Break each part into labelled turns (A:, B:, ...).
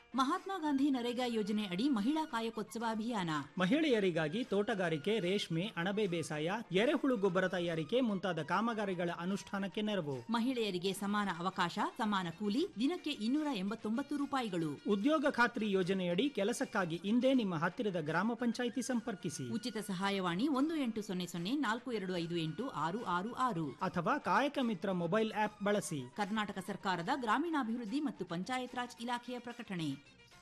A: ಮಹಾತ್ಮ ಗಾಂಧಿ ನರೇಗಾ ಯೋಜನೆ ಅಡಿ ಮಹಿಳಾ ಕಾಯಕೋತ್ಸವ ಅಭಿಯಾನ
B: ಮಹಿಳೆಯರಿಗಾಗಿ ತೋಟಗಾರಿಕೆ ರೇಷ್ಮೆ ಅಣಬೆ ಬೇಸಾಯ ಎರೆಹುಳು ಗೊಬ್ಬರ ತಯಾರಿಕೆ ಮುಂತಾದ ಕಾಮಗಾರಿಗಳ ಅನುಷ್ಠಾನಕ್ಕೆ ನೆರವು
A: ಮಹಿಳೆಯರಿಗೆ ಸಮಾನ ಅವಕಾಶ ಸಮಾನ ಕೂಲಿ ದಿನಕ್ಕೆ ಇನ್ನೂರ ಎಂಬತ್ತೊಂಬತ್ತು ರೂಪಾಯಿಗಳು
B: ಉದ್ಯೋಗ ಖಾತ್ರಿ ಯೋಜನೆಯಡಿ ಕೆಲಸಕ್ಕಾಗಿ ಇಂದೇ ನಿಮ್ಮ ಹತ್ತಿರದ ಗ್ರಾಮ ಪಂಚಾಯಿತಿ ಸಂಪರ್ಕಿಸಿ
A: ಉಚಿತ ಸಹಾಯವಾಣಿ ಒಂದು ಎಂಟು ಸೊನ್ನೆ ಸೊನ್ನೆ ನಾಲ್ಕು ಎರಡು ಐದು ಎಂಟು ಆರು ಆರು ಆರು
B: ಅಥವಾ ಕಾಯಕ ಮಿತ್ರ ಮೊಬೈಲ್ ಆಪ್ ಬಳಸಿ
A: ಕರ್ನಾಟಕ ಸರ್ಕಾರದ ಗ್ರಾಮೀಣಾಭಿವೃದ್ಧಿ ಮತ್ತು ಪಂಚಾಯತ್ ರಾಜ್ ಇಲಾಖೆಯ ಪ್ರಕಟಣೆ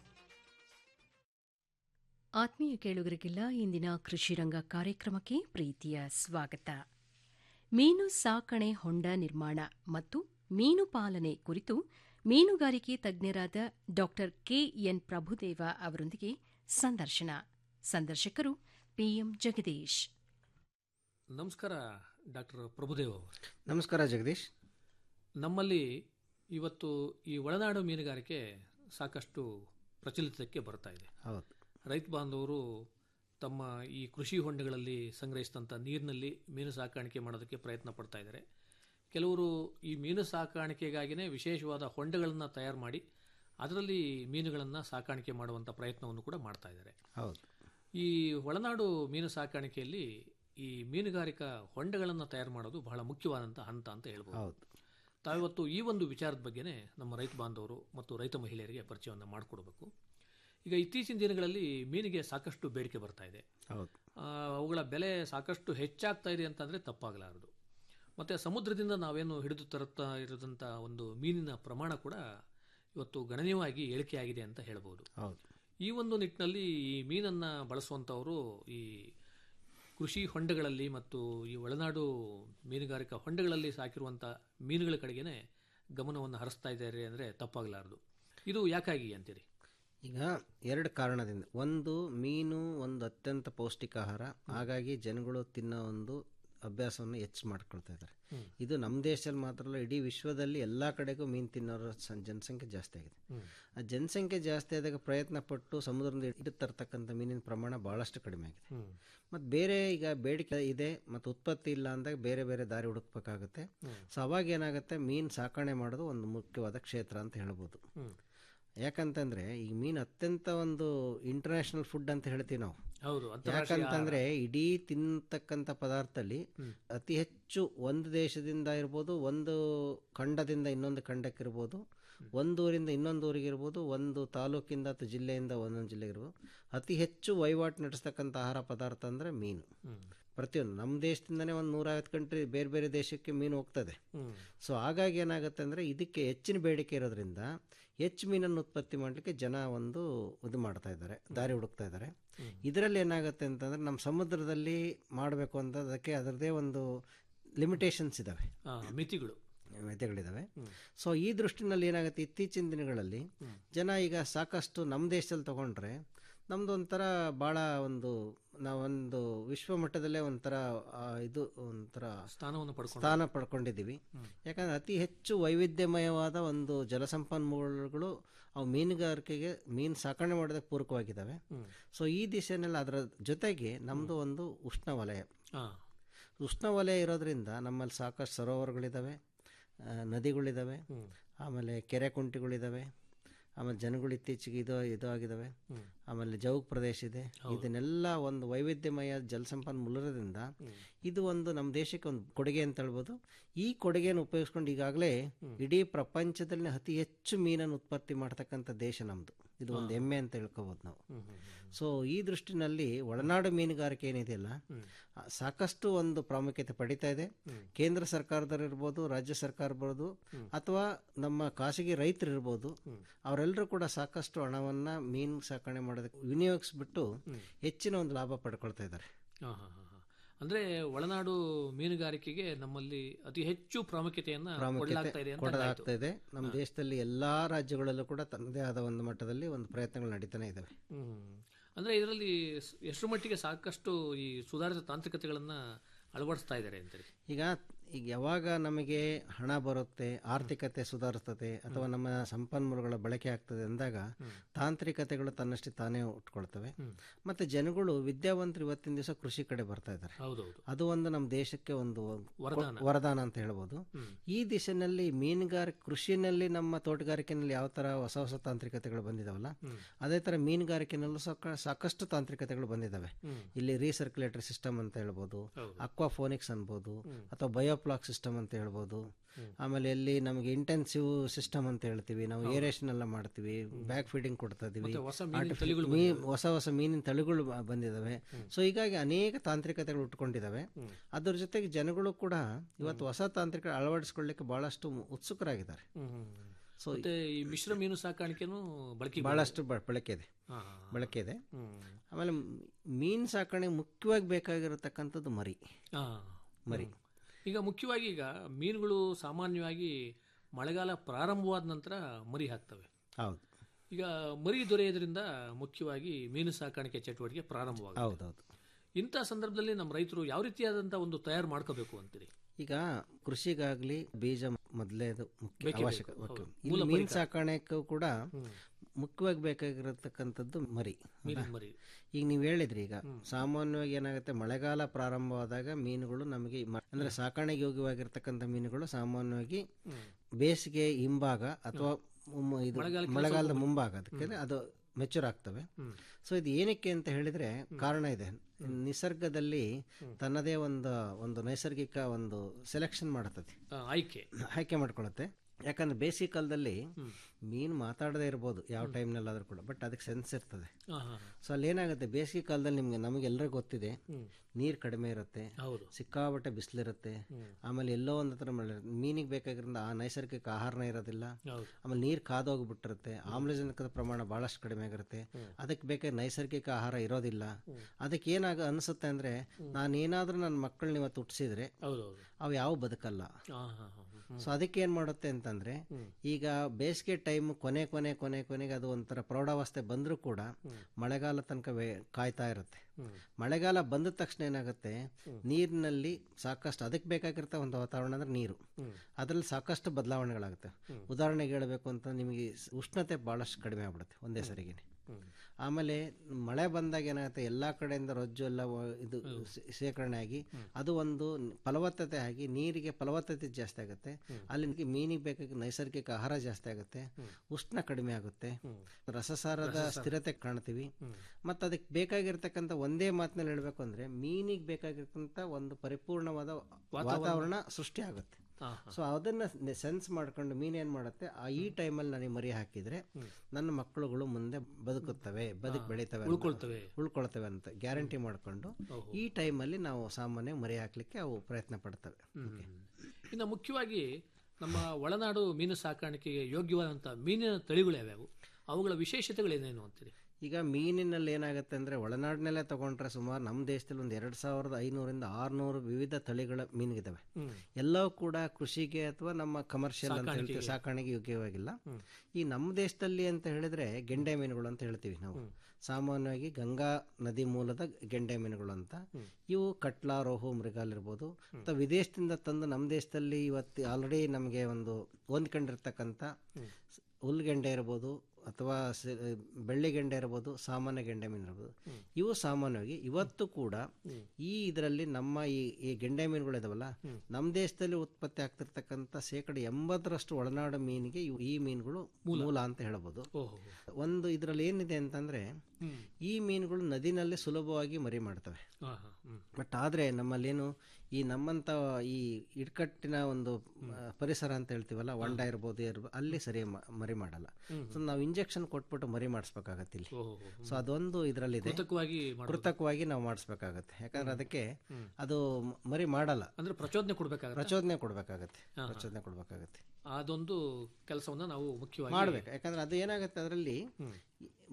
C: ಆತ್ಮೀಯ ಕೇಳುಗರಿಗೆಲ್ಲ ಇಂದಿನ ಕೃಷಿರಂಗ ಕಾರ್ಯಕ್ರಮಕ್ಕೆ ಪ್ರೀತಿಯ ಸ್ವಾಗತ ಮೀನು ಸಾಕಣೆ ಹೊಂಡ ನಿರ್ಮಾಣ ಮತ್ತು ಮೀನು ಪಾಲನೆ ಕುರಿತು ಮೀನುಗಾರಿಕೆ ತಜ್ಞರಾದ ಡಾ ಕೆಎನ್ ಪ್ರಭುದೇವ ಅವರೊಂದಿಗೆ ಸಂದರ್ಶನ ಸಂದರ್ಶಕರು ಪಿಎಂ ಜಗದೀಶ್
D: ನಮಸ್ಕಾರ ಡಾಕ್ಟರ್ ಪ್ರಭುದೇವ್ ಅವರು
E: ನಮಸ್ಕಾರ ಜಗದೀಶ್
D: ನಮ್ಮಲ್ಲಿ ಇವತ್ತು ಈ ಒಳನಾಡು ಮೀನುಗಾರಿಕೆ ಸಾಕಷ್ಟು ಪ್ರಚಲಿತಕ್ಕೆ ಬರ್ತಾ ಇದೆ
E: ಹೌದು
D: ರೈತ ಬಾಂಧವರು ತಮ್ಮ ಈ ಕೃಷಿ ಹೊಂಡಗಳಲ್ಲಿ ಸಂಗ್ರಹಿಸಿದಂಥ ನೀರಿನಲ್ಲಿ ಮೀನು ಸಾಕಾಣಿಕೆ ಮಾಡೋದಕ್ಕೆ ಪ್ರಯತ್ನ ಪಡ್ತಾ ಇದ್ದಾರೆ ಕೆಲವರು ಈ ಮೀನು ಸಾಕಾಣಿಕೆಗಾಗಿಯೇ ವಿಶೇಷವಾದ ಹೊಂಡಗಳನ್ನು ತಯಾರು ಮಾಡಿ ಅದರಲ್ಲಿ ಮೀನುಗಳನ್ನು ಸಾಕಾಣಿಕೆ ಮಾಡುವಂಥ ಪ್ರಯತ್ನವನ್ನು ಕೂಡ ಮಾಡ್ತಾ ಇದ್ದಾರೆ
E: ಹೌದು
D: ಈ ಒಳನಾಡು ಮೀನು ಸಾಕಾಣಿಕೆಯಲ್ಲಿ ಈ ಮೀನುಗಾರಿಕಾ ಹೊಂಡಗಳನ್ನು ತಯಾರು ಮಾಡೋದು ಬಹಳ ಮುಖ್ಯವಾದಂಥ ಹಂತ ಅಂತ ಹೇಳ್ಬೋದು
E: ಹೌದು
D: ತಾವಿವತ್ತು ಈ ಒಂದು ವಿಚಾರದ ಬಗ್ಗೆನೇ ನಮ್ಮ ರೈತ ಬಾಂಧವರು ಮತ್ತು ರೈತ ಮಹಿಳೆಯರಿಗೆ ಪರಿಚಯವನ್ನು ಮಾಡಿಕೊಡ್ಬೇಕು ಈಗ ಇತ್ತೀಚಿನ ದಿನಗಳಲ್ಲಿ ಮೀನಿಗೆ ಸಾಕಷ್ಟು ಬೇಡಿಕೆ ಬರ್ತಾ ಇದೆ
E: ಹೌದು
D: ಆ, ಅವುಗಳ ಬೆಲೆ ಸಾಕಷ್ಟು ಹೆಚ್ಚಾಗ್ತಾ ಇದೆ ಅಂತಂದರೆ ತಪ್ಪಾಗಲಾರದು ಮತ್ತು ಸಮುದ್ರದಿಂದ ನಾವೇನು ಹಿಡಿದು ತರುತ್ತಾ ಇರೋದಂಥ ಒಂದು ಮೀನಿನ ಪ್ರಮಾಣ ಕೂಡ ಇವತ್ತು ಗಣನೀಯವಾಗಿ ಏಳಿಕೆಯಾಗಿದೆ ಅಂತ ಹೇಳ್ಬೋದು
E: ಹೌದು
D: ಈ ಒಂದು ನಿಟ್ಟಿನಲ್ಲಿ ಈ ಮೀನನ್ನು ಬಳಸುವಂಥವರು ಈ ಕೃಷಿ ಹೊಂಡಗಳಲ್ಲಿ ಮತ್ತು ಈ ಒಳನಾಡು ಮೀನುಗಾರಿಕಾ ಹೊಂಡಗಳಲ್ಲಿ ಸಾಕಿರುವಂಥ ಮೀನುಗಳ ಕಡೆಗೇನೆ ಗಮನವನ್ನು ಹರಿಸ್ತಾ ಇದ್ದಾರೆ ಅಂದರೆ ತಪ್ಪಾಗಲಾರದು ಇದು ಯಾಕಾಗಿ ಅಂತೀರಿ
E: ಈಗ ಎರಡು ಕಾರಣದಿಂದ ಒಂದು ಮೀನು ಒಂದು ಅತ್ಯಂತ ಪೌಷ್ಟಿಕ ಆಹಾರ ಹಾಗಾಗಿ ಜನಗಳು ತಿನ್ನೋ ಒಂದು ಅಭ್ಯಾಸವನ್ನು ಹೆಚ್ಚು ಮಾಡ್ಕೊಳ್ತಾ ಇದ್ದಾರೆ ಇದು ನಮ್ಮ ದೇಶದಲ್ಲಿ ಮಾತ್ರ ಅಲ್ಲ ಇಡೀ ವಿಶ್ವದಲ್ಲಿ ಎಲ್ಲ ಕಡೆಗೂ ಮೀನು ತಿನ್ನೋರ ಸಂ- ಜನಸಂಖ್ಯೆ ಜಾಸ್ತಿ ಆಗಿದೆ ಆ ಜನಸಂಖ್ಯೆ ಜಾಸ್ತಿ ಆದಾಗ ಪ್ರಯತ್ನ ಪಟ್ಟು ಸಮುದ್ರದಿಂದ ಹಿಡಿದು ತರ್ತಕ್ಕಂಥ ಮೀನಿನ ಪ್ರಮಾಣ ಭಾಳಷ್ಟು ಕಡಿಮೆ ಆಗಿದೆ ಮತ್ತು ಬೇರೆ ಈಗ ಬೇಡಿಕೆ ಇದೆ ಮತ್ತು ಉತ್ಪತ್ತಿ ಇಲ್ಲ ಅಂದಾಗ ಬೇರೆ ಬೇರೆ ದಾರಿ ಹುಡುಕ್ಬೇಕಾಗುತ್ತೆ ಸೊ ಅವಾಗ ಏನಾಗುತ್ತೆ ಮೀನು ಸಾಕಣೆ ಮಾಡೋದು ಒಂದು ಮುಖ್ಯವಾದ ಕ್ಷೇತ್ರ ಅಂತ ಹೇಳ್ಬೋದು ಯಾಕಂತಂದ್ರೆ ಈ ಮೀನು ಅತ್ಯಂತ ಒಂದು ಇಂಟರ್ನ್ಯಾಷನಲ್ ಫುಡ್ ಅಂತ ಹೇಳ್ತೀವಿ ನಾವು
D: ಹೌದು
E: ಯಾಕಂತಂದ್ರೆ ಇಡೀ ತಿನ್ನತಕ್ಕಂಥ ಪದಾರ್ಥದಲ್ಲಿ ಅತಿ ಹೆಚ್ಚು ಒಂದು ದೇಶದಿಂದ ಇರ್ಬೋದು ಒಂದು ಖಂಡದಿಂದ ಇನ್ನೊಂದು ಖಂಡಕ್ಕೆ ಇರ್ಬೋದು ಒಂದು ಊರಿಂದ ಇನ್ನೊಂದು ಊರಿಗೆ ಇರ್ಬೋದು ಒಂದು ತಾಲೂಕಿಂದ ಅಥವಾ ಜಿಲ್ಲೆಯಿಂದ ಒಂದೊಂದು ಜಿಲ್ಲೆಗೆ ಇರ್ಬೋದು ಅತಿ ಹೆಚ್ಚು ವಹಿವಾಟು ನಡೆಸ್ತಕ್ಕಂಥ ಆಹಾರ ಪದಾರ್ಥ ಅಂದರೆ ಮೀನು ಪ್ರತಿಯೊಂದು ನಮ್ಮ ದೇಶದಿಂದನೇ ಒಂದು ನೂರೈವತ್ತು ಕಂಟ್ರಿ ಬೇರೆ ಬೇರೆ ದೇಶಕ್ಕೆ ಮೀನು ಹೋಗ್ತದೆ ಸೊ ಹಾಗಾಗಿ ಏನಾಗುತ್ತೆ ಅಂದರೆ ಇದಕ್ಕೆ ಹೆಚ್ಚಿನ ಬೇಡಿಕೆ ಇರೋದ್ರಿಂದ ಹೆಚ್ಚು ಮೀನನ್ನು ಉತ್ಪತ್ತಿ ಮಾಡಲಿಕ್ಕೆ ಜನ ಒಂದು ಇದು ಮಾಡ್ತಾ ಇದ್ದಾರೆ ದಾರಿ ಹುಡುಕ್ತಾ ಇದ್ದಾರೆ ಇದರಲ್ಲಿ ಏನಾಗುತ್ತೆ ಅಂತಂದರೆ ನಮ್ಮ ಸಮುದ್ರದಲ್ಲಿ ಮಾಡಬೇಕು ಅಂತ ಅದಕ್ಕೆ ಅದರದೇ ಒಂದು ಲಿಮಿಟೇಷನ್ಸ್ ಇದ್ದಾವೆ
D: ಆ, ಮಿತಿಗಳು
E: ಮಿತಿಗಳಿದ್ದಾವೆ ಸೊ ಈ ದೃಷ್ಟಿನಲ್ಲಿ ಏನಾಗುತ್ತೆ ಇತ್ತೀಚಿನ ದಿನಗಳಲ್ಲಿ ಜನ ಈಗ ಸಾಕಷ್ಟು ನಮ್ಮ ದೇಶದಲ್ಲಿ ತಗೊಂಡ್ರೆ ನಮ್ದು ಒಂಥರ ಭಾಳ ಒಂದು ನಾವೊಂದು ವಿಶ್ವ ಮಟ್ಟದಲ್ಲೇ ಒಂಥರ ಆ, ಇದು ಒಂಥರ
D: ಸ್ಥಾನವನ್ನು ಪಡ್ಕೊಂಡು
E: ಸ್ಥಾನ ಪಡ್ಕೊಂಡಿದ್ದೀವಿ ಯಾಕಂದ್ರೆ ಅತಿ ಹೆಚ್ಚು ವೈವಿಧ್ಯಮಯವಾದ ಒಂದು ಜಲಸಂಪನ್ಮೂಲಗಳು ಅವು ಮೀನುಗಾರಿಕೆಗೆ ಮೀನು ಸಾಕಣೆ ಮಾಡೋದಕ್ಕೆ ಪೂರಕವಾಗಿದ್ದಾವೆ ಸೊ ಈ ದಿಶೆನಲ್ಲಿ ಅದರ ಜೊತೆಗೆ ನಮ್ಮದು ಒಂದು ಉಷ್ಣವಲಯ
D: ಹಾಂ
E: ಉಷ್ಣವಲಯ ಇರೋದ್ರಿಂದ ನಮ್ಮಲ್ಲಿ ಸಾಕಷ್ಟು ಸರೋವರಗಳಿದ್ದಾವೆ ಆ, ನದಿಗಳಿದ್ದಾವೆ ಆಮೇಲೆ ಕೆರೆ ಕುಂಟಿಗಳಿದ್ದಾವೆ ಆಮೇಲೆ ಜನಗಳು ಇತ್ತೀಚೆಗೆ ಇದು ಇದು ಆಗಿದ್ದಾವೆ ಆಮೇಲೆ ಜೌಗ್ ಪ್ರದೇಶ ಇದೆ ಇದನ್ನೆಲ್ಲ ಒಂದು ವೈವಿಧ್ಯಮಯ ಜಲಸಂಪನ್ಮೂಲದಿಂದ ಇದು ಒಂದು ನಮ್ಮ ದೇಶಕ್ಕೆ ಒಂದು ಕೊಡುಗೆ ಅಂತ ಹೇಳ್ಬೋದು ಈ ಕೊಡುಗೆಯನ್ನು ಉಪಯೋಗಿಸ್ಕೊಂಡು ಈಗಾಗಲೇ ಇಡೀ ಪ್ರಪಂಚದಲ್ಲಿ ಅತಿ ಹೆಚ್ಚು ಮೀನನ್ನು ಉತ್ಪತ್ತಿ ಮಾಡ್ತಕ್ಕಂಥ ದೇಶ ನಮ್ಮದು ಇದು ಒಂದು ಹೆಮ್ಮೆ ಅಂತ ಹೇಳ್ಕೋಬೋದು ನಾವು ಸೊ ಈ ದೃಷ್ಟಿನಲ್ಲಿ ಒಳನಾಡು ಮೀನುಗಾರಿಕೆ ಏನಿದೆಯಲ್ಲ ಆ, ಸಾಕಷ್ಟು ಒಂದು ಪ್ರಾಮುಖ್ಯತೆ ಪಡಿತಾ ಇದೆ ಕೇಂದ್ರ ಸರ್ಕಾರದವ್ರು ಇರ್ಬೋದು ರಾಜ್ಯ ಸರ್ಕಾರ ಇರ್ಬೋದು ಅಥವಾ ನಮ್ಮ ಖಾಸಗಿ ರೈತರು ಇರ್ಬೋದು ಅವರೆಲ್ಲರೂ ಕೂಡ ಸಾಕಷ್ಟು ಹಣವನ್ನ ಮೀನು ಸಾಕಣೆ ಮಾಡೋದಕ್ಕೆ ವಿನಿಯೋಗಿಸ್ಬಿಟ್ಟು ಹೆಚ್ಚಿನ ಒಂದು ಲಾಭ ಪಡ್ಕೊಳ್ತಾ ಇದ್ದಾರೆ
D: ಹಾಂ ಹಾಂ ಹಾಂ ಹಾಂ ಅಂದರೆ ಒಳನಾಡು ಮೀನುಗಾರಿಕೆಗೆ ನಮ್ಮಲ್ಲಿ ಅತಿ ಹೆಚ್ಚು ಪ್ರಾಮುಖ್ಯತೆಯನ್ನು ಕೊಡಲಾಗ್ತಾ ಇದೆ ಅಂತ ಆಯ್ತು.
E: ಕೊಡಲಾಗ್ತಾ ಇದೆ ನಮ್ಮ ದೇಶದಲ್ಲಿ ಎಲ್ಲಾ ರಾಜ್ಯಗಳಲ್ಲೂ ಕೂಡ ತನ್ನದೇ ಆದ ಒಂದು ಮಟ್ಟದಲ್ಲಿ ಒಂದು ಪ್ರಯತ್ನಗಳು ನಡೀತಾನೆ ಇದ್ದಾವೆ
D: ಹ್ಮ್. ಅಂದ್ರೆ ಇದರಲ್ಲಿ ಸ್- ಎಷ್ಟರ ಮಟ್ಟಿಗೆ ಸಾಕಷ್ಟು ಈ ಸುಧಾರಿತ ತಾಂತ್ರಿಕತೆಗಳನ್ನ ಅಳವಡಿಸ್ತಾ ಇದ್ದಾರೆ ಅಂತೇಳಿ
E: ಈಗ ಈಗ ಯಾವಾಗ ನಮಗೆ ಹಣ ಬರುತ್ತೆ ಆರ್ಥಿಕತೆ ಸುಧಾರಿಸ್ತದೆ ಅಥವಾ ನಮ್ಮ ಸಂಪನ್ಮೂಲಗಳ ಬಳಕೆ ಆಗ್ತದೆ ಅಂದಾಗ ತಾಂತ್ರಿಕತೆಗಳು ತನ್ನಷ್ಟೇ ತಾನೇ ಉಟ್ಕೊಳ್ತವೆ ಮತ್ತು ಜನಗಳು ವಿದ್ಯಾವಂತರು ಇವತ್ತಿನ ದಿವಸ ಕೃಷಿ ಕಡೆ ಬರ್ತಾ ಇದ್ದಾರೆ
D: ಹೌದೌದು
E: ಅದು ಒಂದು ನಮ್ಮ ದೇಶಕ್ಕೆ ಒಂದು
D: ವರದಾನ.
E: ವರದಾನ ಅಂತ ಹೇಳ್ಬೋದು ಈ ದಿಶೆನಲ್ಲಿ ಮೀನುಗಾರಿಕೆ ಕೃಷಿನಲ್ಲಿ ನಮ್ಮ ತೋಟಗಾರಿಕೆನಲ್ಲಿ ಯಾವ ಥರ ಹೊಸ ಹೊಸ ತಾಂತ್ರಿಕತೆಗಳು ಬಂದಿದಾವಲ್ಲ ಅದೇ ಥರ ಮೀನುಗಾರಿಕೆನಲ್ಲೂ ಸಾಕ ಸಾಕಷ್ಟು ತಾಂತ್ರಿಕತೆಗಳು ಬಂದಿದ್ದಾವೆ ಇಲ್ಲಿ ರೀಸರ್ಕ್ಯುಲೇಟರ್ ಸಿಸ್ಟಮ್ ಅಂತ ಹೇಳ್ಬೋದು ಅಕ್ವಾಫೋನಿಕ್ಸ್ ಅನ್ಬೋದು ಅಥವಾ ಬಯೋಪ್ಲಾಕ್ ಸಿಸ್ಟಮ್ ಅಂತ ಹೇಳ್ಬೋದು ಆಮೇಲೆ ಎಲ್ಲಿ ನಮಗೆ ಇಂಟೆನ್ಸಿವ್ ಸಿಸ್ಟಮ್ ಅಂತ ಹೇಳ್ತೀವಿ ನಾವು ಏರೇಷನ್ ಎಲ್ಲ ಮಾಡ್ತೀವಿ ಬ್ಯಾಕ್ ಫೀಡಿಂಗ್ ಕೊಡ್ತಾ ಇದೀವಿ
D: ಮತ್ತೆ ಹೊಸ ಮೀನಿನ
E: Artificial-
D: ತಳಿಗಳು
E: ಮೀ- ಹೊಸ ಹೊಸ ಮೀನಿನ ತಳಿಗಳು ಬ- ಬಂದಿದ್ದಾವೆ ಸೊ ಹೀಗಾಗಿ ಅನೇಕ ತಾಂತ್ರಿಕತೆಗಳು ಉಟ್ಕೊಂಡಿದ್ದಾವೆ ಅದ್ರ ಜೊತೆಗೆ ಜನಗಳು ಕೂಡ ಇವತ್ತು ಹೊಸ ತಾಂತ್ರಿಕ ಅಳವಡಿಸ್ಕೊಳ್ಳಿಕ್ಕೆ ಬಹಳಷ್ಟು ಉತ್ಸುಕರಾಗಿದ್ದಾರೆ ಸೊ
D: ಮತ್ತೆ ಈ ಮಿಶ್ರ ಮೀನು ಸಾಕಾಣಿಕೆನೂ ಬಳಕೆ
E: ಬಹಳಷ್ಟು ಬ- ಬಳಕೆ ಇದೆ
D: ಹಾ,
E: ಬಳಕೆ ಇದೆ ಆಮೇಲೆ ಮೀನು ಸಾಕಣೆ ಮುಖ್ಯವಾಗಿ ಬೇಕಾಗಿರತಕ್ಕಂಥದ್ದು ಮರಿ
D: ಹಾ.
E: ಮರಿ
D: ಈಗ ಮುಖ್ಯವಾಗಿ ಈಗ ಮೀನುಗಳು ಸಾಮಾನ್ಯವಾಗಿ ಮಳೆಗಾಲ ಪ್ರಾರಂಭವಾದ ನಂತರ ಮರಿ ಹಾಕ್ತವೆ
E: ಹೌದು
D: ಈಗ ಮರಿ ದೊರೆಯೋದ್ರಿಂದ ಮುಖ್ಯವಾಗಿ ಮೀನು ಸಾಕಾಣಿಕೆ ಚಟುವಟಿಕೆ ಪ್ರಾರಂಭವಾಗುತ್ತೆ
E: ಹೌದೌದು
D: ಇಂಥ ಸಂದರ್ಭದಲ್ಲಿ ನಮ್ಮ ರೈತರು ಯಾವ ರೀತಿಯಾದಂಥ ಒಂದು ತಯಾರು ಮಾಡ್ಕೋಬೇಕು ಅಂತೀರಿ
E: ಈಗ ಕೃಷಿಗಾಗ್ಲಿ ಬೀಜ ಮೊದಲೇದು ಮುಖ್ಯ
D: ಬೇಕೇ
E: ಅವಶ್ಯಕ
D: ಬೇಕು.
E: ಮುಖ್ಯ.
D: ಹೌದು.
E: ಇಲ್ಲಿ
D: ಮೂಲ
E: ಮೀನು
D: ಪರಿಕರ.
E: ಸಾಕಾಣಿಕೆ ಕೂಡ ಮುಖ್ಯವಾಗಿ ಬೇಕಾಗಿರತಕ್ಕಂಥದ್ದು ಮರಿ
D: ಮೀನಿನ ಮರಿ
E: ಈಗ ನೀವು ಹೇಳಿದ್ರಿ ಈಗ ಸಾಮಾನ್ಯವಾಗಿ ಏನಾಗುತ್ತೆ ಮಳೆಗಾಲ ಪ್ರಾರಂಭವಾದಾಗ ಮೀನುಗಳು ನಮಗೆ ಮ- ಅಂದ್ರೆ ಸಾಕಾಣೆಗೆ ಯೋಗ್ಯವಾಗಿರ್ತಕ್ಕಂಥ ಮೀನುಗಳು ಸಾಮಾನ್ಯವಾಗಿ ಬೇಸಿಗೆ ಹಿಂಭಾಗ ಅಥವಾ ಮುಮ್ಮ- ಇದು
D: ಮಳೆಗಾಲಕ್ಕಿಂತ
E: ಮಳೆಗಾಲದ ಮುಂಭಾಗ ಅದಕ್ಕೆ ಅದು ಮೆಚೂರ್ ಆಗ್ತವೆ ಸೊ ಇದು ಏನಕ್ಕೆ ಅಂತ ಹೇಳಿದ್ರೆ ಕಾರಣ ಇದೆ ನಿಸರ್ಗದಲ್ಲಿ ತನ್ನದೇ ಒಂದು ಒಂದು ನೈಸರ್ಗಿಕ ಒಂದು ಸೆಲೆಕ್ಷನ್ ಮಾಡುತ್ತದೆ
D: ಆ, ಆಯ್ಕೆ
E: ಆಯ್ಕೆ ಮಾಡ್ಕೊಳುತ್ತೆ ಯಾಕಂದ್ರೆ ಬೇಸಿಗೆ ಕಾಲದಲ್ಲಿ ಮೀನು ಮಾತಾಡದೇ ಇರ್ಬೋದು ಯಾವ ಟೈಮ್ನಲ್ಲಾದ್ರೂ ಕೂಡ ಬಟ್ ಅದಕ್ಕೆ ಸೆನ್ಸ್ ಇರ್ತದೆ
D: ಹಾ, ಹಾ,
E: ಸೊ ಅಲ್ಲಿ ಏನಾಗುತ್ತೆ ಬೇಸಿಗೆ ಕಾಲದಲ್ಲಿ ನಿಮ್ಗೆ ನಮಗೆಲ್ಲರಿಗೂ ಗೊತ್ತಿದೆ ನೀರು ಕಡಿಮೆ ಇರುತ್ತೆ
D: ಹೌದು
E: ಸಿಕ್ಕಾಪಟ್ಟೆ ಬಿಸಿಲಿರುತ್ತೆ ಆಮೇಲೆ ಎಲ್ಲೋ ಒಂದು ಹತ್ರ ಮಳೆ ಮೀನಿಗೆ ಬೇಕಾಗಿರೋ ಆ ನೈಸರ್ಗಿಕ ಆಹಾರನ ಇರೋದಿಲ್ಲ
D: ಹೌದು
E: ಆಮೇಲೆ ನೀರು ಕಾದೋಗ್ಬಿಟ್ಟಿರುತ್ತೆ ಆಮ್ಲಜನಕದ ಪ್ರಮಾಣ ಭಾಳಷ್ಟು ಕಡಿಮೆ ಆಗಿರುತ್ತೆ ಅದಕ್ಕೆ ಬೇಕಾದ ನೈಸರ್ಗಿಕ ಆಹಾರ ಇರೋದಿಲ್ಲ ಅದಕ್ಕೆ ಏನಾಗ ಅನಿಸುತ್ತೆ ಅಂದರೆ ನಾನೇನಾದರೂ ನನ್ನ ಮಕ್ಕಳನ್ನ ಇವತ್ತು ಹುಟ್ಟಿಸಿದ್ರೆ
D: ಹೌದು ಹೌದು
E: ಅವು ಯಾವ ಬದುಕಲ್ಲ
D: ಹಾ, ಹಾ, ಹಾ, ಹ್ಮ್.
E: ಸೊ ಅದಕ್ಕೆ ಏನು ಮಾಡುತ್ತೆ ಅಂತಂದರೆ ಈಗ ಬೇಸಿಗೆ ಟೈಮ್ ಕೊನೆ ಕೊನೆ ಕೊನೆ ಕೊನೆಗೆ ಅದು ಒಂಥರ ಪ್ರೌಢಾವಸ್ಥೆ ಬಂದರೂ ಕೂಡ ಮಳೆಗಾಲ ತನಕ ವೇ ಕಾಯ್ತಾ ಇರುತ್ತೆ ಮಳೆಗಾಲ ಬಂದ ತಕ್ಷಣ ಏನಾಗುತ್ತೆ ನೀರಿನಲ್ಲಿ ಸಾಕಷ್ಟು ಅದಕ್ಕೆ ಬೇಕಾಗಿರ್ತ ಒಂದು ವಾತಾವರಣ ಅಂದ್ರೆ ನೀರು ಅದರಲ್ಲಿ ಸಾಕಷ್ಟು ಬದಲಾವಣೆಗಳಾಗುತ್ತೆ ಉದಾಹರಣೆಗೆ ಹೇಳಬೇಕು ಅಂತ ನಿಮಗೆ ಸ್- ಉಷ್ಣತೆ ಭಾಳಷ್ಟು ಕಡಿಮೆ ಆಗ್ಬಿಡುತ್ತೆ ಒಂದೇ ಸರಿಗೆ ಆಮೇಲೆ ಮಳೆ ಬಂದಾಗ ಏನಾಗುತ್ತೆ ಎಲ್ಲ ಕಡೆಯಿಂದ ರೊಜ್ಜು ಎಲ್ಲ ವ- ಇದು ಸೇ- ಶೇಖರಣೆ ಆಗಿ ಅದು ಒಂದು ನ್- ಫಲವತ್ತತೆ ಆಗಿ ನೀರಿಗೆ ಫಲವತ್ತತೆ ಜಾಸ್ತಿ ಆಗುತ್ತೆ ಅಲ್ಲಿ ಮೀನಿಗೆ ಬೇಕಾಗಿ ನೈಸರ್ಗಿಕ ಆಹಾರ ಜಾಸ್ತಿ ಆಗುತ್ತೆ ಉಷ್ಣ ಕಡಿಮೆ ಆಗುತ್ತೆ ರಸಸಾರದ ಸ್ಥಿರತೆ ಕಾಣ್ತೀವಿ ಮತ್ತು ಅದಕ್ಕೆ ಬೇಕಾಗಿರ್ತಕ್ಕಂಥ ಒಂದೇ ಮಾತಿನಲ್ಲಿ ಹೇಳಬೇಕು ಅಂದರೆ ಮೀನಿಗೆ ಬೇಕಾಗಿರ್ತಕ್ಕಂಥ ಒಂದು ಪರಿಪೂರ್ಣವಾದ ವಾತಾವರಣ ಸೃಷ್ಟಿ ಆಗುತ್ತೆ
D: ಹಾ,
E: ಸೊ ಅದನ್ನ ಸೆನ್ಸ್ ಮಾಡ್ಕೊಂಡು ಮೀನು ಏನು ಮಾಡುತ್ತೆ ಆ ಈ ಟೈಮಲ್ಲಿ ನನಗೆ ಮರಿ ಹಾಕಿದ್ರೆ ನನ್ನ ಮಕ್ಕಳುಗಳು ಮುಂದೆ ಬದುಕುತ್ತವೆ ಬದುಕು ಬೆಳೀತವೆ ಅಂತ-
D: ಉಳ್ಕೊಳ್ತವೆ.
E: ಉಳ್ಕೊಳ್ತವೆ ಅಂತ ಗ್ಯಾರಂಟಿ ಮಾಡಿಕೊಂಡು ಈ ಟೈಮಲ್ಲಿ ನಾವು ಸಾಮಾನ್ಯ ಮರಿ ಹಾಕ್ಲಿಕ್ಕೆ ಅವು ಪ್ರಯತ್ನ ಪಡ್ತವೆ
D: ಇನ್ನು ಮುಖ್ಯವಾಗಿ ನಮ್ಮ ಒಳನಾಡು ಮೀನು ಸಾಕಾಣಿಕೆಗೆ ಯೋಗ್ಯವಾದಂಥ ಮೀನಿನ ತಳಿಗಳು ಯಾವ್ಯಾವು ಅವುಗಳ ವಿಶೇಷತೆಗಳೇನೇನು ಅಂತೀರಿ
E: ಈಗ ಮೀನಿನಲ್ಲಿ ಏನಾಗುತ್ತೆ ಅಂದರೆ ಒಳನಾಡಿನಲ್ಲೇ ತಗೊಂಡ್ರೆ ಸುಮಾರು ನಮ್ಮ ದೇಶದಲ್ಲಿ ಒಂದು ಎರಡು ಸಾವಿರದ ಐನೂರಿಂದ ಆರುನೂರು ವಿವಿಧ ತಳಿಗಳ ಮೀನಿಗಿದ್ದಾವೆ ಎಲ್ಲವೂ ಕೂಡ ಕೃಷಿಗೆ ಅಥವಾ ನಮ್ಮ ಕಮರ್ಷಿಯಲ್ ಅಂತ ಹೇಳ್ತೀವಿ ಸಾಕಾಣಿಕೆ ಯೋಗ್ಯವಾಗಿಲ್ಲ ಈ ನಮ್ಮ ದೇಶದಲ್ಲಿ ಅಂತ ಹೇಳಿದ್ರೆ ಗೆಂಡೆ ಮೀನುಗಳು ಅಂತ ಹೇಳ್ತೀವಿ ನಾವು ಸಾಮಾನ್ಯವಾಗಿ ಗಂಗಾ ನದಿ ಮೂಲದ ಗೆಂಡೆ ಮೀನುಗಳು ಅಂತ ಇವು ಕಟ್ಲಾ ರೋಹು ಮೃಗಾಲ್ ಇರ್ಬೋದು ಅಥವಾ ವಿದೇಶದಿಂದ ತಂದು ನಮ್ಮ ದೇಶದಲ್ಲಿ ಇವತ್ತು ಆಲ್ರೆಡಿ ನಮಗೆ ಒಂದು ಹೊಂದ್ಕೊಂಡಿರ್ತಕ್ಕಂಥ ಸ್- ಹುಲ್ಗೆಂಡೆ ಇರ್ಬೋದು ಅಥವಾ ಸ- ಬೆಳ್ಳಿ ಗೆಂಡೆ ಇರ್ಬೋದು ಸಾಮಾನ್ಯ ಗೆಂಡೆ ಮೀನು ಇರ್ಬೋದು ಇವು ಸಾಮಾನ್ಯವಾಗಿ ಇವತ್ತು ಕೂಡ ಈ ಇದರಲ್ಲಿ ನಮ್ಮ ಈ ಈ ಗೆಂಡೆ ಮೀನುಗಳು ಇದಾವಲ್ಲ ನಮ್ಮ ದೇಶದಲ್ಲಿ ಉತ್ಪತ್ತಿ ಆಗ್ತಿರ್ತಕ್ಕಂಥ ಶೇಕಡ ಎಂಬತ್ತರಷ್ಟು ಒಳನಾಡು ಮೀನಿಗೆ ಇವು ಈ ಮೀನುಗಳು ಮೂಲ ಅಂತ ಹೇಳ್ಬೋದು
D: ಓಹೋ
E: ಒಂದು ಇದರಲ್ಲಿ ಏನಿದೆ ಅಂತಂದ್ರೆ ಈ ಮೀನುಗಳು ನದಿನಲ್ಲಿ ಸುಲಭವಾಗಿ ಮರಿ ಮಾಡ್ತವೆ
D: ಹಾ ಹಾ ಹ್ಮ್
E: ಬಟ್ ಆದರೆ ನಮ್ಮಲ್ಲೇನು ಈ ನಮ್ಮಂಥ ಈ ಇಡ್ಕಟ್ಟಿನ ಒಂದು ಆ, ಪರಿಸರ ಅಂತ ಹೇಳ್ತೀವಲ್ಲ ಹೊಂಡ ಇರ್ಬೋದು ಇರ್ಬೋದು ಅಲ್ಲಿ ಸರಿ ಮ- ಮರಿ ಮಾಡಲ್ಲ ಸೊ ನಾವು ಇಂಜೆಕ್ಷನ್ ಕೊಟ್ಬಿಟ್ಟು ಮರಿ ಮಾಡಿಸ್ಬೇಕಾಗತ್ತೆ ಇಲ್ಲಿ
D: ಓಹೋ
E: ಸೊ ಅದೊಂದು ಇದರಲ್ಲಿದೆ
D: ಕೃತಕವಾಗಿ ಮಾಡೋದು
E: ಕೃತಕವಾಗಿ ನಾವು ಮಾಡಿಸ್ಬೇಕಾಗತ್ತೆ ಯಾಕಂದ್ರೆ ಅದಕ್ಕೆ ಅದು ಮ- ಮರಿ ಮಾಡಲ್ಲ
D: ಅಂದ್ರೆ ಪ್ರಚೋದನೆ ಕೊಡ್ಬೇಕಾಗತ್ತೆ
E: ಪ್ರಚೋದನೆ ಕೊಡಬೇಕಾಗತ್ತೆ ಪ್ರಚೋದನೆ ಕೊಡಬೇಕಾಗತ್ತೆ
D: ಅದೊಂದು ಕೆಲಸವನ್ನ ನಾವು ಮುಖ್ಯವಾಗಿ
E: ಮಾಡ್ಬೇಕು ಯಾಕಂದ್ರೆ ಅದು ಏನಾಗುತ್ತೆ ಅದರಲ್ಲಿ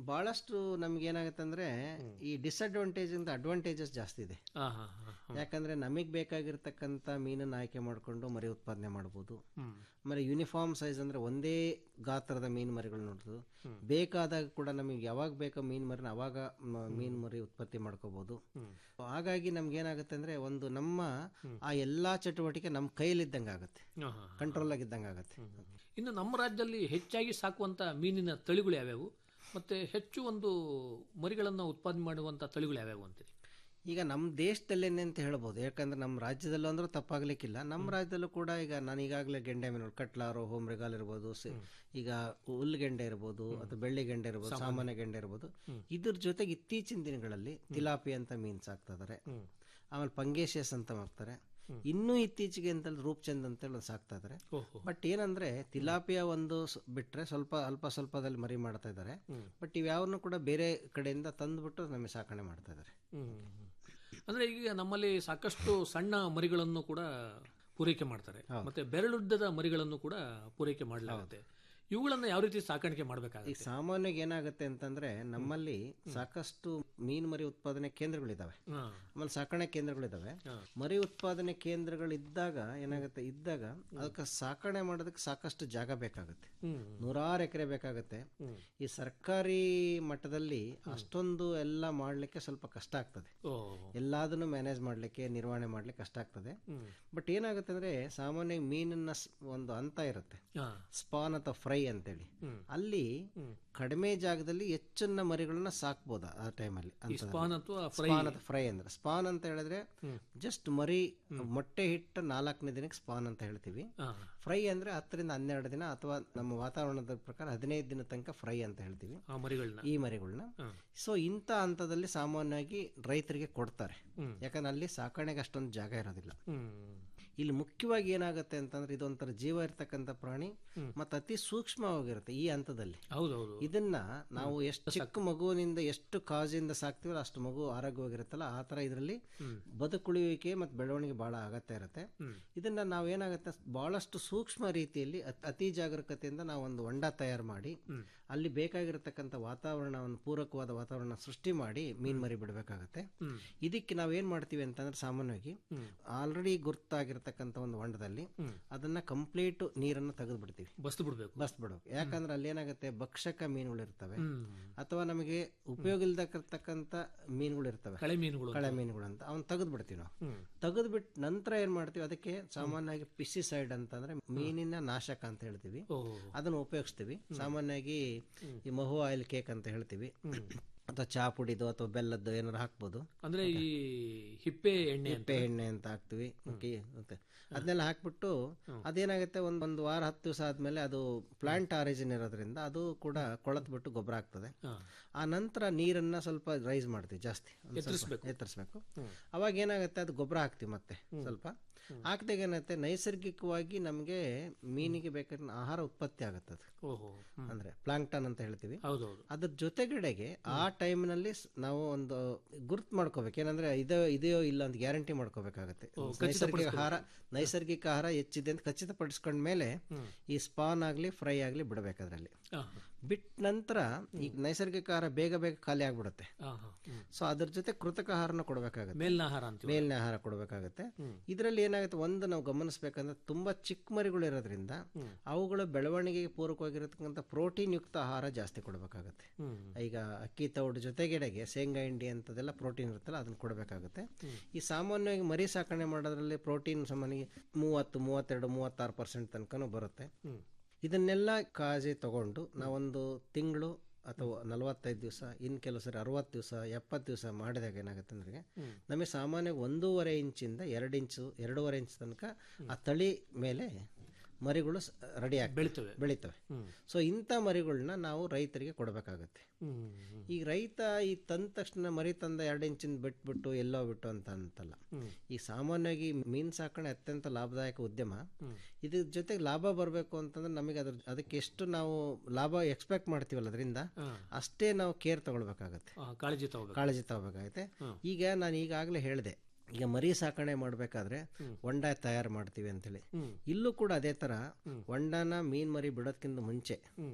E: ಭಾಳಷ್ಟು ನಮ್ಗೆ ಏನಾಗುತ್ತೆ ಅಂದರೆ ಈ ಡಿಸಡ್ವಾಂಟೇಜಿಂದ ಅಡ್ವಾಂಟೇಜಸ್ ಜಾಸ್ತಿ ಇದೆ
D: ಹಾ ಹಾ ಹಾ ಹಾ.
E: ಯಾಕಂದರೆ ನಮಗೆ ಬೇಕಾಗಿರ್ತಕ್ಕಂಥ ಮೀನನ್ನು ಆಯ್ಕೆ ಮಾಡಿಕೊಂಡು ಮರಿ ಉತ್ಪಾದನೆ ಮಾಡ್ಬೋದು
D: ಹ್ಮ್.
E: ಆಮೇಲೆ ಯೂನಿಫಾರ್ಮ್ ಸೈಜ್ ಅಂದರೆ ಒಂದೇ ಗಾತ್ರದ ಮೀನು ಮರಿಗಳು ನೋಡ್ಬೋದು ಬೇಕಾದಾಗ ಕೂಡ ನಮಗೆ ಯಾವಾಗ ಬೇಕೋ ಮೀನು ಮರಿನ ಅವಾಗ ಮ- ಮೀನು ಮರಿ ಉತ್ಪತ್ತಿ ಮಾಡ್ಕೋಬೋದು ಹಾಗಾಗಿ ನಮ್ಗೆ ಏನಾಗುತ್ತೆ ಅಂದರೆ ಒಂದು ನಮ್ಮ ಆ ಎಲ್ಲ ಚಟುವಟಿಕೆ ನಮ್ಮ ಕೈಲಿದ್ದಂಗೆ ಆಗುತ್ತೆ
D: ಹಾ, ಹಾ, ಹಾ.
E: ಕಂಟ್ರೋಲ್ ಆಗಿದ್ದಂಗೆ ಆಗುತ್ತೆ
D: ಇನ್ನು ನಮ್ಮ ರಾಜ್ಯದಲ್ಲಿ ಹೆಚ್ಚಾಗಿ ಸಾಕುವಂತ ಮೀನಿನ ತಳಿಗಳು ಯಾವ್ಯಾವು ಮತ್ತೆ ಹೆಚ್ಚು ಒಂದು ಮರಿಗಳನ್ನು ಉತ್ಪಾದನೆ ಮಾಡುವಂತ ತಳಿಗಳು ಯಾವ್ಯಾವು ಅಂತೀರಿ
E: ಈಗ ನಮ್ಮ ದೇಶದಲ್ಲೇನೆ ಅಂತ ಹೇಳ್ಬೋದು ಯಾಕಂದ್ರೆ ನಮ್ಮ ರಾಜ್ಯದಲ್ಲೂ ಅಂದ್ರೂ ತಪ್ಪಾಗ್ಲಿಕ್ಕಿಲ್ಲ ನಮ್ಮ ರಾಜ್ಯದಲ್ಲೂ ಕೂಡ ಈಗ ನಾನು ಈಗಾಗಲೇ ಗೆಂಡೆ ಮೀನು ಕಟ್ಲಾರು ಹೋಮ್ರಿಗಾಲ್ ಇರ್ಬೋದು ಸಿ- ಈಗ ಹುಲ್ಗೆಂಡೆ ಇರ್ಬೋದು ಅಥವಾ ಬೆಳ್ಳಿ ಗೆಂಡೆ ಇರ್ಬೋದು ಸಾಮಾನ್ಯ ಗೆಂಡೆ ಇರ್ಬೋದು ಇದ್ರ ಜೊತೆಗೆ ಇತ್ತೀಚಿನ ದಿನಗಳಲ್ಲಿ ತಿಲಾಪಿ ಅಂತ ಮೀನು ಸಾಕ್ತಾ ಇದಾರೆ ಆಮೇಲೆ ಪಂಗೇಶಿಯಸ್ ಅಂತ ಮಾಡ್ತಾರೆ ಇನ್ನೂ ಇತ್ತೀಚೆಗೆ ಅಂತ ರೂಪ್ಚಂದ್ ಅಂತೇಳಿ ಒಂದು ಸಾಕ್ತಾ ಇದಾರೆ
D: ಓಹೋ
E: ಬಟ್ ಏನಂದ್ರೆ ತಿಲಾಪಿಯ ಒಂದು ಸ್- ಬಿಟ್ರೆ ಸ್ವಲ್ಪ ಅಲ್ಪ ಸ್ವಲ್ಪದಲ್ಲಿ ಮರಿ ಮಾಡ್ತಾ ಇದ್ದಾರೆ ಬಟ್ ಇವ್ಯಾವನ್ನು ಕೂಡ ಬೇರೆ ಕಡೆಯಿಂದ ತಂದ್ಬಿಟ್ಟು ನಮಗೆ ಸಾಕಣೆ ಮಾಡ್ತಾ ಇದ್ದಾರೆ
D: ಹ್ಮ್. ಅಂದ್ರೆ ಈಗ ನಮ್ಮಲ್ಲಿ ಸಾಕಷ್ಟು ಸಣ್ಣ ಮರಿಗಳನ್ನು ಕೂಡ ಪೂರೈಕೆ ಮಾಡ್ತಾರೆ ಮತ್ತೆ ಬೆರಳುದ್ದದ ಮರಿಗಳನ್ನು ಕೂಡ ಪೂರೈಕೆ ಮಾಡಲಾಗುತ್ತೆ ಇವುಗಳನ್ನ ಯಾವ ರೀತಿ ಸಾಕಾಣಿಕೆ
E: ಈ
D: ಮಾಡಬೇಕಾಗುತ್ತೆ
E: ಸಾಮಾನ್ಯವಾಗಿ ಏನಾಗುತ್ತೆ ಅಂತಂದ್ರೆ ನಮ್ಮಲ್ಲಿ ಸಾಕಷ್ಟು ಮೀನು ಮರಿ ಉತ್ಪಾದನೆ ಕೇಂದ್ರಗಳಿದಾವೆ ಆಮೇಲೆ ಸಾಕಣೆ ಕೇಂದ್ರಗಳಿದಾವೆ ಮರಿ ಉತ್ಪಾದನೆ ಕೇಂದ್ರಗಳಿದ್ದಾಗ ಏನಾಗುತ್ತೆ ಇದ್ದಾಗ ಅದಕ್ಕೆ ಸಾಕಣೆ ಮಾಡೋದಕ್ಕೆ ಸಾಕಷ್ಟು ಜಾಗ ಬೇಕಾಗುತ್ತೆ ನೂರಾರು ಎಕರೆ ಬೇಕಾಗುತ್ತೆ ಈ ಸರ್ಕಾರಿ ಮಟ್ಟದಲ್ಲಿ ಅಷ್ಟೊಂದು ಎಲ್ಲ ಮಾಡಲಿಕ್ಕೆ ಸ್ವಲ್ಪ ಕಷ್ಟ ಆಗ್ತದೆ
D: ಓ
E: ಎಲ್ಲದನ್ನು ಮ್ಯಾನೇಜ್ ಮಾಡಲಿಕ್ಕೆ ನಿರ್ವಹಣೆ ಮಾಡ್ಲಿಕ್ಕೆ ಕಷ್ಟ ಆಗ್ತದೆ ಬಟ್ ಏನಾಗುತ್ತೆ ಅಂದ್ರೆ ಸಾಮಾನ್ಯ ಮೀನಿನ ಸ್- ಒಂದು ಹಂತ ಇರುತ್ತೆ
D: ಹಾ.
E: ಸ್ಪಾನ್ ಅಥವಾ ಫ್ರೈ ಅಂತೇಳಿ ಅಲ್ಲಿ ಕಡಿಮೆ ಜಾಗದಲ್ಲಿ ಹೆಚ್ಚನ್ನ ಮರಿಗಳನ್ನ ಸಾಕ್ಬೋದು ಆ ಟೈಮಲ್ಲಿ
D: ಸ್ಪಾನ್ ಅಥವಾ ಫ್ರೈ
E: ಸ್ಪಾನ್ ಅಥವಾ ಫ್ರೈ ಅಂದ್ರೆ ಸ್ಪಾನ್ ಅಂತ ಹೇಳಿದ್ರೆ ಜಸ್ಟ್ ಮರಿ ಮೊಟ್ಟೆ ಹಿಟ್ಟ ನಾಲ್ಕನೇ ದಿನಕ್ಕೆ ಸ್ಪಾನ್ ಅಂತ ಹೇಳ್ತೀವಿ
D: ಹಾ.
E: ಫ್ರೈ ಅಂದ್ರೆ ಹತ್ತರಿಂದ ಹನ್ನೆರಡು ದಿನ ಅಥವಾ ನಮ್ಮ ವಾತಾವರಣದ ಪ್ರಕಾರ ಹದಿನೈದು ದಿನ ತನಕ ಫ್ರೈ ಅಂತ ಹೇಳ್ತೀವಿ
D: ಆ ಮರಿಗಳನ್ನ
E: ಈ ಮರಿಗಳನ್ನ ಸೊ ಇಂಥ ಹಂತದಲ್ಲಿ ಸಾಮಾನ್ಯವಾಗಿ ರೈತರಿಗೆ ಕೊಡ್ತಾರೆ ಯಾಕಂದ್ರೆ ಅಲ್ಲಿ ಸಾಕಣೆಗೆ ಅಷ್ಟೊಂದು ಜಾಗ ಇರೋದಿಲ್ಲ
D: ಹ್ಮ್
E: ಇಲ್ಲಿ ಮುಖ್ಯವಾಗಿ ಏನಾಗುತ್ತೆ ಅಂತಂದ್ರೆ ಇದೊಂಥರ ಜೀವ ಇರ್ತಕ್ಕಂಥ ಪ್ರಾಣಿ ಮತ್ತು ಅತಿ ಸೂಕ್ಷ್ಮವಾಗಿರುತ್ತೆ ಈ ಹಂತದಲ್ಲಿ
D: ಹೌದೌದು
E: ಇದನ್ನ ನಾವು ಎಷ್ಟು ಚಿಕ್ಕ ಮಗುವಿನಿಂದ ಎಷ್ಟು ಕಾಜಿಂದ ಸಾಕ್ತಿವಲ್ಲ ಅಷ್ಟು ಮಗು ಆರೋಗ್ಯವಾಗಿರುತ್ತಲ್ಲ ಆ ಥರ ಇದರಲ್ಲಿ ಬದುಕುಳಿಯುವಿಕೆ ಮತ್ತು ಬೆಳವಣಿಗೆ ಬಹಳ ಅಗತ್ಯ ಇರುತ್ತೆ ಇದನ್ನ ನಾವು ಏನಾಗುತ್ತೆ ಬಹಳಷ್ಟು ಸೂಕ್ಷ್ಮ ರೀತಿಯಲ್ಲಿ ಅತ್- ಅತಿ ಜಾಗರೂಕತೆಯಿಂದ ನಾವು ಒಂದು ಹೊಂಡ ತಯಾರು ಮಾಡಿ ಅಲ್ಲಿ ಬೇಕಾಗಿರತಕ್ಕಂಥ ವಾತಾವರಣವನ್ನು ಪೂರಕವಾದ ವಾತಾವರಣ ಸೃಷ್ಟಿ ಮಾಡಿ ಮೀನ್ ಮರಿ ಬಿಡಬೇಕಾಗತ್ತೆ ಇದಕ್ಕೆ ನಾವು ಏನ್ ಮಾಡ್ತೀವಿ ಅಂತಂದ್ರೆ ಸಾಮಾನ್ಯವಾಗಿ ಆಲ್ರೆಡಿ ಗುರ್ತಾಗಿರ್ತಕ್ಕಂಥ ಒಂದು ಹೊಂಡದಲ್ಲಿ ಅದನ್ನ ಕಂಪ್ಲೀಟ್ ನೀರನ್ನು ತೆಗೆದು ಬಿಡ್ತೀವಿ
D: ಬಸ್ತು ಬಿಡ್ಬೇಕು
E: ಬಸ್ ಬಿಡೋಕೆ ಯಾಕಂದ್ರೆ ಅಲ್ಲಿ ಏನಾಗುತ್ತೆ ಭಕ್ಷಕ ಮೀನುಗಳು ಇರ್ತವೆ ಅಥವಾ ನಮಗೆ ಉಪಯೋಗ ಇಲ್ದಕ್ಕಂಥ ಮೀನುಗಳು ಇರ್ತವೆ
D: ಕಳೆ ಮೀನುಗಳು
E: ಕಳೆ ಮೀನುಗಳು ಅಂತ ಅವ್ನು ತೆಗೆದು ಬಿಡ್ತೀವಿ ನಾವು ತೆಗೆದು ಬಿಟ್ಟು ನಂತರ ಏನ್ ಮಾಡ್ತೀವಿ ಅದಕ್ಕೆ ಸಾಮಾನ್ಯವಾಗಿ ಪಿಸಿಸೈಡ್ ಅಂತಂದ್ರೆ ಮೀನಿನ ನಾಶಕ ಅಂತ ಹೇಳ್ತೀವಿ
D: ಓ
E: ಅದನ್ನು ಉಪಯೋಗಿಸ್ತೀವಿ ಸಾಮಾನ್ಯವಾಗಿ ಈ ಮಹು ಆಯಿಲ್ ಕೇಕ್ ಅಂತ ಹೇಳ್ತೀವಿ ಅಥವಾ ಚಹಾ ಪುಡಿದು ಅಥವಾ ಬೆಲ್ಲದ್ದು ಏನಾರು ಹಾಕ್ಬೋದು
D: ಅಂದ್ರೆ ಈ ಹಿಪ್ಪೆ ಎಣ್ಣೆ ಅಂತ
E: ಹಿಪ್ಪೆ ಎಣ್ಣೆ ಅಂತ ಹಾಕ್ತಿವಿ ಓಕೆ ಮತ್ತೆ ಅದನ್ನೆಲ್ಲ ಹಾಕ್ಬಿಟ್ಟು ಅದೇನಾಗುತ್ತೆ ಒಂದ್ ಒಂದು ವಾರ ಹತ್ತು ದಿವಸ ಆದ್ಮೇಲೆ ಅದು ಪ್ಲಾಂಟ್ ಆರಿಜಿನ್ ಇರೋದ್ರಿಂದ ಅದು ಕೂಡ ಕೊಳತ್ಬಿಟ್ಟು ಗೊಬ್ಬರ ಆಗ್ತದೆ ಆ ನಂತರ ನೀರನ್ನ ಸ್ವಲ್ಪ ರೈಸ್ ಮಾಡ್ತೀವಿ ಜಾಸ್ತಿ ಒಂದ್ ಸ್ವಲ್ಪ ಎತ್ತರಿಸ್ಬೇಕು ಅವಾಗ ಏನಾಗುತ್ತೆ ಅದು ಗೊಬ್ಬರ ಹಾಕ್ತಿವಿ ಮತ್ತೆ ಸ್ವಲ್ಪ ಹಾಕ್ದಾಗ ಏನಾಗುತ್ತೆ ನೈಸರ್ಗಿಕವಾಗಿ ನಮಗೆ ಮೀನಿಗೆ ಬೇಕಾದ ಆಹಾರ ಉತ್ಪತ್ತಿ ಆಗುತ್ತೆ ಅದು
D: ಓಹೋ ಹ್ಮ್.
E: ಅಂದ್ರೆ ಪ್ಲಾಂಕ್ಟನ್ ಅಂತ ಹೇಳ್ತೀವಿ
D: ಹೌದೌದು
E: ಅದ್ರ ಜೊತೆಗಡೆಗೆ ಆ ಟೈಮ್ನಲ್ಲಿ ನಾವು ಒಂದು ಗುರ್ತ್ ಮಾಡ್ಕೋಬೇಕು ಏನಂದ್ರೆ ಇದೋ ಇದೆಯೋ ಇಲ್ಲ ಅಂತ ಗ್ಯಾರಂಟಿ ಮಾಡ್ಕೋಬೇಕಾಗತ್ತೆ ನೈಸರ್ಗಿಕ ಆಹಾರ ನೈಸರ್ಗಿಕ ಆಹಾರ ಹೆಚ್ಚಿದೆ ಅಂತ ಖಚಿತಪಡಿಸ್ಕೊಂಡ ಮೇಲೆ ಈ ಸ್ಪಾನ್ ಆಗ್ಲಿ ಫ್ರೈ ಆಗ್ಲಿ ಬಿಡಬೇಕು ಅದರಲ್ಲಿ
D: ಹಾ,
E: ಬಿಟ್ಟ ನಂತರ ಈ ನೈಸರ್ಗಿಕ ಆಹಾರ ಬೇಗ ಬೇಗ ಖಾಲಿ ಆಗ್ಬಿಡುತ್ತೆ
D: ಹಾ, ಹಾ, ಹ್ಮ್.
E: ಸೊ ಅದ್ರ ಜೊತೆ ಕೃತಕ ಆಹಾರನ ಕೊಡಬೇಕಾಗತ್ತೆ
D: ಮೇಲಿನ ಆಹಾರ ಅಂತೀವಿ
E: ಮೇಲಿನ ಆಹಾರ ಕೊಡಬೇಕಾಗತ್ತೆ ಇದರಲ್ಲಿ ಏನಾಗುತ್ತೆ ಒಂದು ನಾವು ಗಮನಿಸಬೇಕಂದ್ರೆ ತುಂಬಾ ಚಿಕ್ಕ ಮರಿಗಳು ಇರೋದ್ರಿಂದ ಅವುಗಳ ಬೆಳವಣಿಗೆಗೆ ಪೂರಕವಾಗಿರತಕ್ಕಂಥ ಪ್ರೋಟೀನ್ ಯುಕ್ತ ಆಹಾರ ಜಾಸ್ತಿ ಕೊಡಬೇಕಾಗತ್ತೆ
D: ಹ್ಮ್.
E: ಈಗ ಅಕ್ಕಿ ತೌಡು ಜೊತೆಗೆಡೆಗೆ ಶೇಂಗಾ ಹಿಂಡಿ ಅಂತದೆಲ್ಲ ಪ್ರೋಟೀನ್ ಇರುತ್ತಲ್ಲ ಅದನ್ನ ಕೊಡಬೇಕಾಗುತ್ತೆ ಈ ಸಾಮಾನ್ಯವಾಗಿ ಮರಿ ಸಾಕಣೆ ಮಾಡೋದ್ರಲ್ಲಿ ಪ್ರೋಟೀನ್ ಸಾಮಾನ್ಯ ಮೂವತ್ತು ಮೂವತ್ತೆರಡು ಮೂವತ್ತಾರು ಪರ್ಸೆಂಟ್ ತನಕನೂ ಬರುತ್ತೆ ಇದನ್ನೆಲ್ಲ ಕಾಜಿ ತಗೊಂಡು ನಾವೊಂದು ತಿಂಗಳು ಅಥವಾ ನಲವತ್ತೈದು ದಿವಸ ಇನ್ನು ಕೆಲವು ಸರಿ ಅರವತ್ತು ದಿವಸ ಎಪ್ಪತ್ತು ದಿವಸ ಮಾಡಿದಾಗ ಏನಾಗುತ್ತೆ ಅಂದ್ರೆ ನಮಗೆ ಸಾಮಾನ್ಯವಾಗಿ ಒಂದೂವರೆ ಇಂಚಿಂದ ಎರಡು ಇಂಚು ಎರಡೂವರೆ ಇಂಚ್ ತನಕ ಆ ತಳಿ ಮೇಲೆ ಮರಿಗಳು ರೆಡಿ ಆಗಿ
D: ಬೆಳಿತವೆ
E: ಬೆಳಿತವೆ ಸೊ ಇಂಥ ಮರಿಗಳನ್ನ ನಾವು ರೈತರಿಗೆ ಕೊಡಬೇಕಾಗತ್ತೆ
D: ಹ್ಮ್, ಹ್ಮ್.
E: ಈಗ ರೈತ ಈ ತಂದ ತಕ್ಷಣ ಮರಿ ತಂದ ಎರಡು ಇಂಚಿನ ಬಿಟ್ಬಿಟ್ಟು ಎಲ್ಲೋ ಬಿಟ್ಟು ಅಂತ ಅಂತಲ್ಲ ಈ ಸಾಮಾನ್ಯವಾಗಿ ಮೀನು ಸಾಕಣೆ ಅತ್ಯಂತ ಲಾಭದಾಯಕ ಉದ್ಯಮ ಇದ್ರ ಜೊತೆಗೆ ಲಾಭ ಬರಬೇಕು ಅಂತಂದ್ರೆ ನಮಗೆ ಅದ್ರ ಅದಕ್ಕೆ ಎಷ್ಟು ನಾವು ಲಾಭ ಎಕ್ಸ್ಪೆಕ್ಟ್ ಮಾಡ್ತೀವಲ್ಲ ಅದರಿಂದ ಅಷ್ಟೇ ನಾವು ಕೇರ್ ತಗೊಳ್ಬೇಕಾಗತ್ತೆ
D: ಆ, ಕಾಳಜಿ ತಗೋಬೇಕು
E: ಕಾಳಜಿ ತಗೋಬೇಕಾಗತ್ತೆ ಈಗ ನಾನು ಈಗಾಗಲೇ ಹೇಳಿದೆ ಈಗ ಮರಿ ಸಾಕಣೆ ಮಾಡಬೇಕಾದ್ರೆ ಹೊಂಡ ತಯಾರು ಮಾಡ್ತೀವಿ ಅಂತೇಳಿ ಇಲ್ಲೂ ಕೂಡ ಅದೇ ತರ ಹೊಂಡನ ಮೀನ್ ಮರಿ ಬಿಡೋದ್ಕಿಂತ ಮುಂಚೆ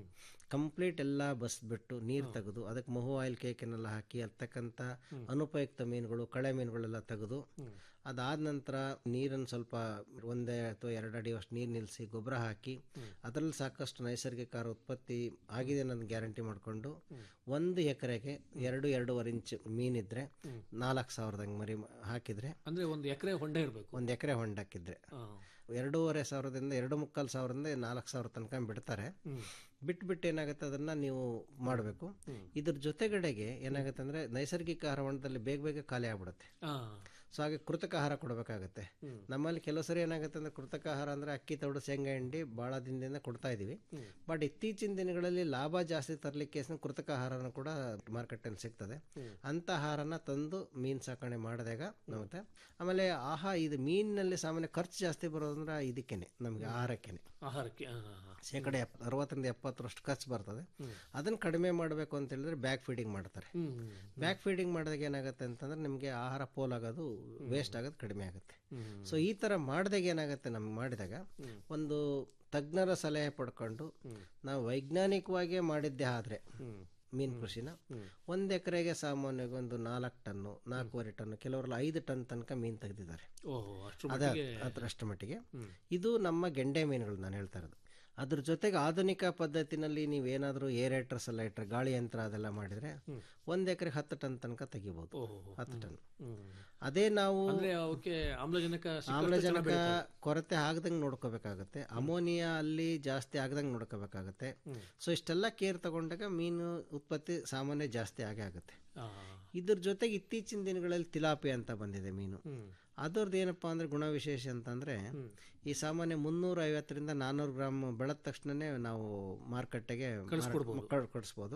E: ಕಂಪ್ಲೀಟ್ ಎಲ್ಲ ಬಸ್ಬಿಟ್ಟು ನೀರು ತೆಗೆದು ಅದಕ್ಕೆ ಮಹು ಆಯಿಲ್ ಕೇಕನ್ನೆಲ್ಲ ಹಾಕಿ ಅರ್ತಕ್ಕಂಥ ಅನುಪಯುಕ್ತ ಮೀನುಗಳು ಕಳೆ ಮೀನುಗಳೆಲ್ಲ ತೆಗೆದು ಅದಾದ ನಂತರ ನೀರನ್ನು ಸ್ವಲ್ಪ ಒಂದೇ ಅಥವಾ ಎರಡು ಅಡಿ ಅಷ್ಟು ನೀರು ನಿಲ್ಲಿಸಿ ಗೊಬ್ಬರ ಹಾಕಿ ಅದರಲ್ಲಿ ಸಾಕಷ್ಟು ನೈಸರ್ಗಿಕ ಆಹಾರ ಉತ್ಪತ್ತಿ ಆಗಿದೆ ಅನ್ನೋದು ಗ್ಯಾರಂಟಿ ಮಾಡಿಕೊಂಡು ಒಂದು ಎಕರೆಗೆ ಎರಡು ಎರಡೂವರೆ ಇಂಚ್ ಮೀನಿದ್ರೆ ನಾಲ್ಕು ಸಾವಿರದಂಗೆ ಮರಿ ಮ- ಹಾಕಿದ್ರೆ
D: ಅಂದ್ರೆ ಒಂದು ಎಕರೆ ಹೊಂಡ ಇರಬೇಕು
E: ಒಂದು ಎಕರೆ ಹೊಂಡ ಹಾಕಿದ್ರೆ ಎರಡೂವರೆ ಸಾವಿರದಿಂದ ಎರಡು ಮುಕ್ಕಾಲು ಸಾವಿರದಿಂದ ನಾಲ್ಕು ಸಾವಿರ ತನಕ ಬಿಡ್ತಾರೆ ಬಿಟ್ಬಿಟ್ಟು ಏನಾಗುತ್ತೆ ಅದನ್ನ ನೀವು ಮಾಡಬೇಕು ಇದ್ರ ಜೊತೆಗಡೆಗೆ ಏನಾಗುತ್ತೆ ಅಂದ್ರೆ ನೈಸರ್ಗಿಕ ಆಹಾರ ಹೊಂಡದಲ್ಲಿ ಬೇಗ ಬೇಗ ಖಾಲಿ ಆಗ್ಬಿಡುತ್ತೆ ಸೊ ಹಾಗೆ ಕೃತಕ ಆಹಾರ ಕೊಡಬೇಕಾಗತ್ತೆ ನಮ್ಮಲ್ಲಿ ಕೆಲವು ಸರಿ ಏನಾಗುತ್ತೆ ಅಂದ್ರೆ ಕೃತಕ ಆಹಾರ ಅಂದ್ರೆ ಅಕ್ಕಿ ತೌಡು ಶೇಂಗಾ ಹಿಂಡಿ ಭಾಳ ದಿನದಿಂದ ಕೊಡ್ತಾ ಇದೀವಿ ಬಟ್ ಇತ್ತೀಚಿನ ದಿನಗಳಲ್ಲಿ ಲಾಭ ಜಾಸ್ತಿ ತರಲಿಕ್ಕೆ ಕೃತಕ ಆಹಾರನ ಕೂಡ ಮಾರ್ಕೆಟಲ್ಲಿ ಸಿಗ್ತದೆ ಅಂತ ಆಹಾರನ ತಂದು ಮೀನು ಸಾಕಣೆ ಮಾಡಿದಾಗ ನಮಗೆ ಆಮೇಲೆ ಆಹಾ ಇದು ಮೀನಿನಲ್ಲಿ ಸಾಮಾನ್ಯ ಖರ್ಚು ಜಾಸ್ತಿ ಬರೋದಂದ್ರೆ ಇದಕ್ಕೇನೆ ನಮಗೆ ಆಹಾರಕ್ಕೇನೆ
D: ಆಹಾರಕ್ಕೆ ಆ, ಆ, ಆ.
E: ಶೇಕಡ ಎಪ್- ಅರವತ್ತರಿಂದ ಎಪ್ಪತ್ತರಷ್ಟು ಖರ್ಚು ಬರ್ತದೆ ಅದನ್ನು ಕಡಿಮೆ ಮಾಡಬೇಕು ಅಂತ ಹೇಳಿದ್ರೆ ಬ್ಯಾಕ್ ಫೀಡಿಂಗ್ ಮಾಡ್ತಾರೆ
D: ಹ್ಮ್, ಹ್ಮ್,
E: ಬ್ಯಾಕ್ ಫೀಡಿಂಗ್ ಮಾಡಿದಾಗ ಏನಾಗುತ್ತೆ ಅಂತಂದ್ರೆ ನಿಮಗೆ ಆಹಾರ ಪೋಲಾಗೋದು ವೇಸ್ಟ್ ಆಗೋದು ಕಡಿಮೆ ಆಗುತ್ತೆ ಸೊ ಈ ಥರ ಮಾಡಿದಾಗ ಏನಾಗುತ್ತೆ ನಮ್ಗೆ ಮಾಡಿದಾಗ ಒಂದು ತಜ್ಞರ ಸಲಹೆ ಪಡ್ಕೊಂಡು ನಾವು ವೈಜ್ಞಾನಿಕವಾಗಿ ಮಾಡಿದ್ದೇ ಆದರೆ ಮೀನು ಕೃಷಿನ ಒಂದು ಎಕರೆಗೆ ಸಾಮಾನ್ಯವಾಗಿ ಒಂದು ನಾಲ್ಕು ಟನ್ನು ನಾಲ್ಕೂವರೆ ಟನ್ನು ಕೆಲವರೆಲ್ಲ ಐದು ಟನ್ ತನಕ ಮೀನು ತೆಗೆದಿದ್ದಾರೆ
D: ಓಹೋ ಅಷ್ಟ್ರ
E: ಅದ
D: ಮಟ್ಟಿಗೆ
E: ಅದ್ರ ಅಷ್ಟು ಮಟ್ಟಿಗೆ ಇದು ನಮ್ಮ ಗೆಂಡೆ ಮೀನುಗಳು ನಾನು ಹೇಳ್ತಾ ಇರೋದು ಅದ್ರ ಜೊತೆಗೆ ಆಧುನಿಕ ಪದ್ಧತಿನಲ್ಲಿ ನೀವೇನಾದರೂ ಏರೇಟರ್ಸ್ ಎಲ್ಲ ಇಟ್ಟರೆ ಗಾಳಿ ಯಂತ್ರ ಅದೆಲ್ಲ ಮಾಡಿದರೆ ಒಂದು ಎಕರೆಗೆ ಹತ್ತು ಟನ್ ತನಕ ತೆಗಿಬೋದು
D: ಓಹೋ
E: ಹತ್ತು ಟನ್
D: ಹ್ಮ್.
E: ಅದೇ ನಾವು
D: ಅಂದ್ರೆ ಅವಕ್ಕೆ ಆಮ್ಲಜನಕ ಸಿಕ್ಕಷ್ಟು
E: ಆಮ್ಲಜನಕ
D: ಚೆನ್ನಾಗ್ ಬೆಳೀತವೆ.
E: ಕೊರತೆ ಆಗದಂಗೆ ನೋಡ್ಕೋಬೇಕಾಗತ್ತೆ ಅಮೋನಿಯಾ ಅಲ್ಲಿ ಜಾಸ್ತಿ ಆಗದಂಗೆ ನೋಡ್ಕೋಬೇಕಾಗತ್ತೆ ಸೊ ಇಷ್ಟೆಲ್ಲ ಕೇರ್ ತಗೊಂಡಾಗ ಮೀನು ಉತ್ಪತ್ತಿ ಸಾಮಾನ್ಯ ಜಾಸ್ತಿ ಆಗೇ ಆಗುತ್ತೆ
D: ಆ,
E: ಇದ್ರ ಜೊತೆಗೆ ಇತ್ತೀಚಿನ ದಿನಗಳಲ್ಲಿ ತಿಲಾಪಿ ಅಂತ ಬಂದಿದೆ ಮೀನು
D: ಹ್ಮ್.
E: ಅದರದ್ದು ಏನಪ್ಪ ಅಂದ್ರೆ ಗುಣವಿಶೇಷ ಅಂತಂದ್ರೆ ಈ ಸಾಮಾನ್ಯ ಮುನ್ನೂರ ಐವತ್ತರಿಂದ ನಾನ್ನೂರು ಗ್ರಾಮ್ ಬೆಳೆದ ತಕ್ಷಣನೇ ನಾವು ಮಾರುಕಟ್ಟೆಗೆ ಕಳಿಸ್ಬೋದು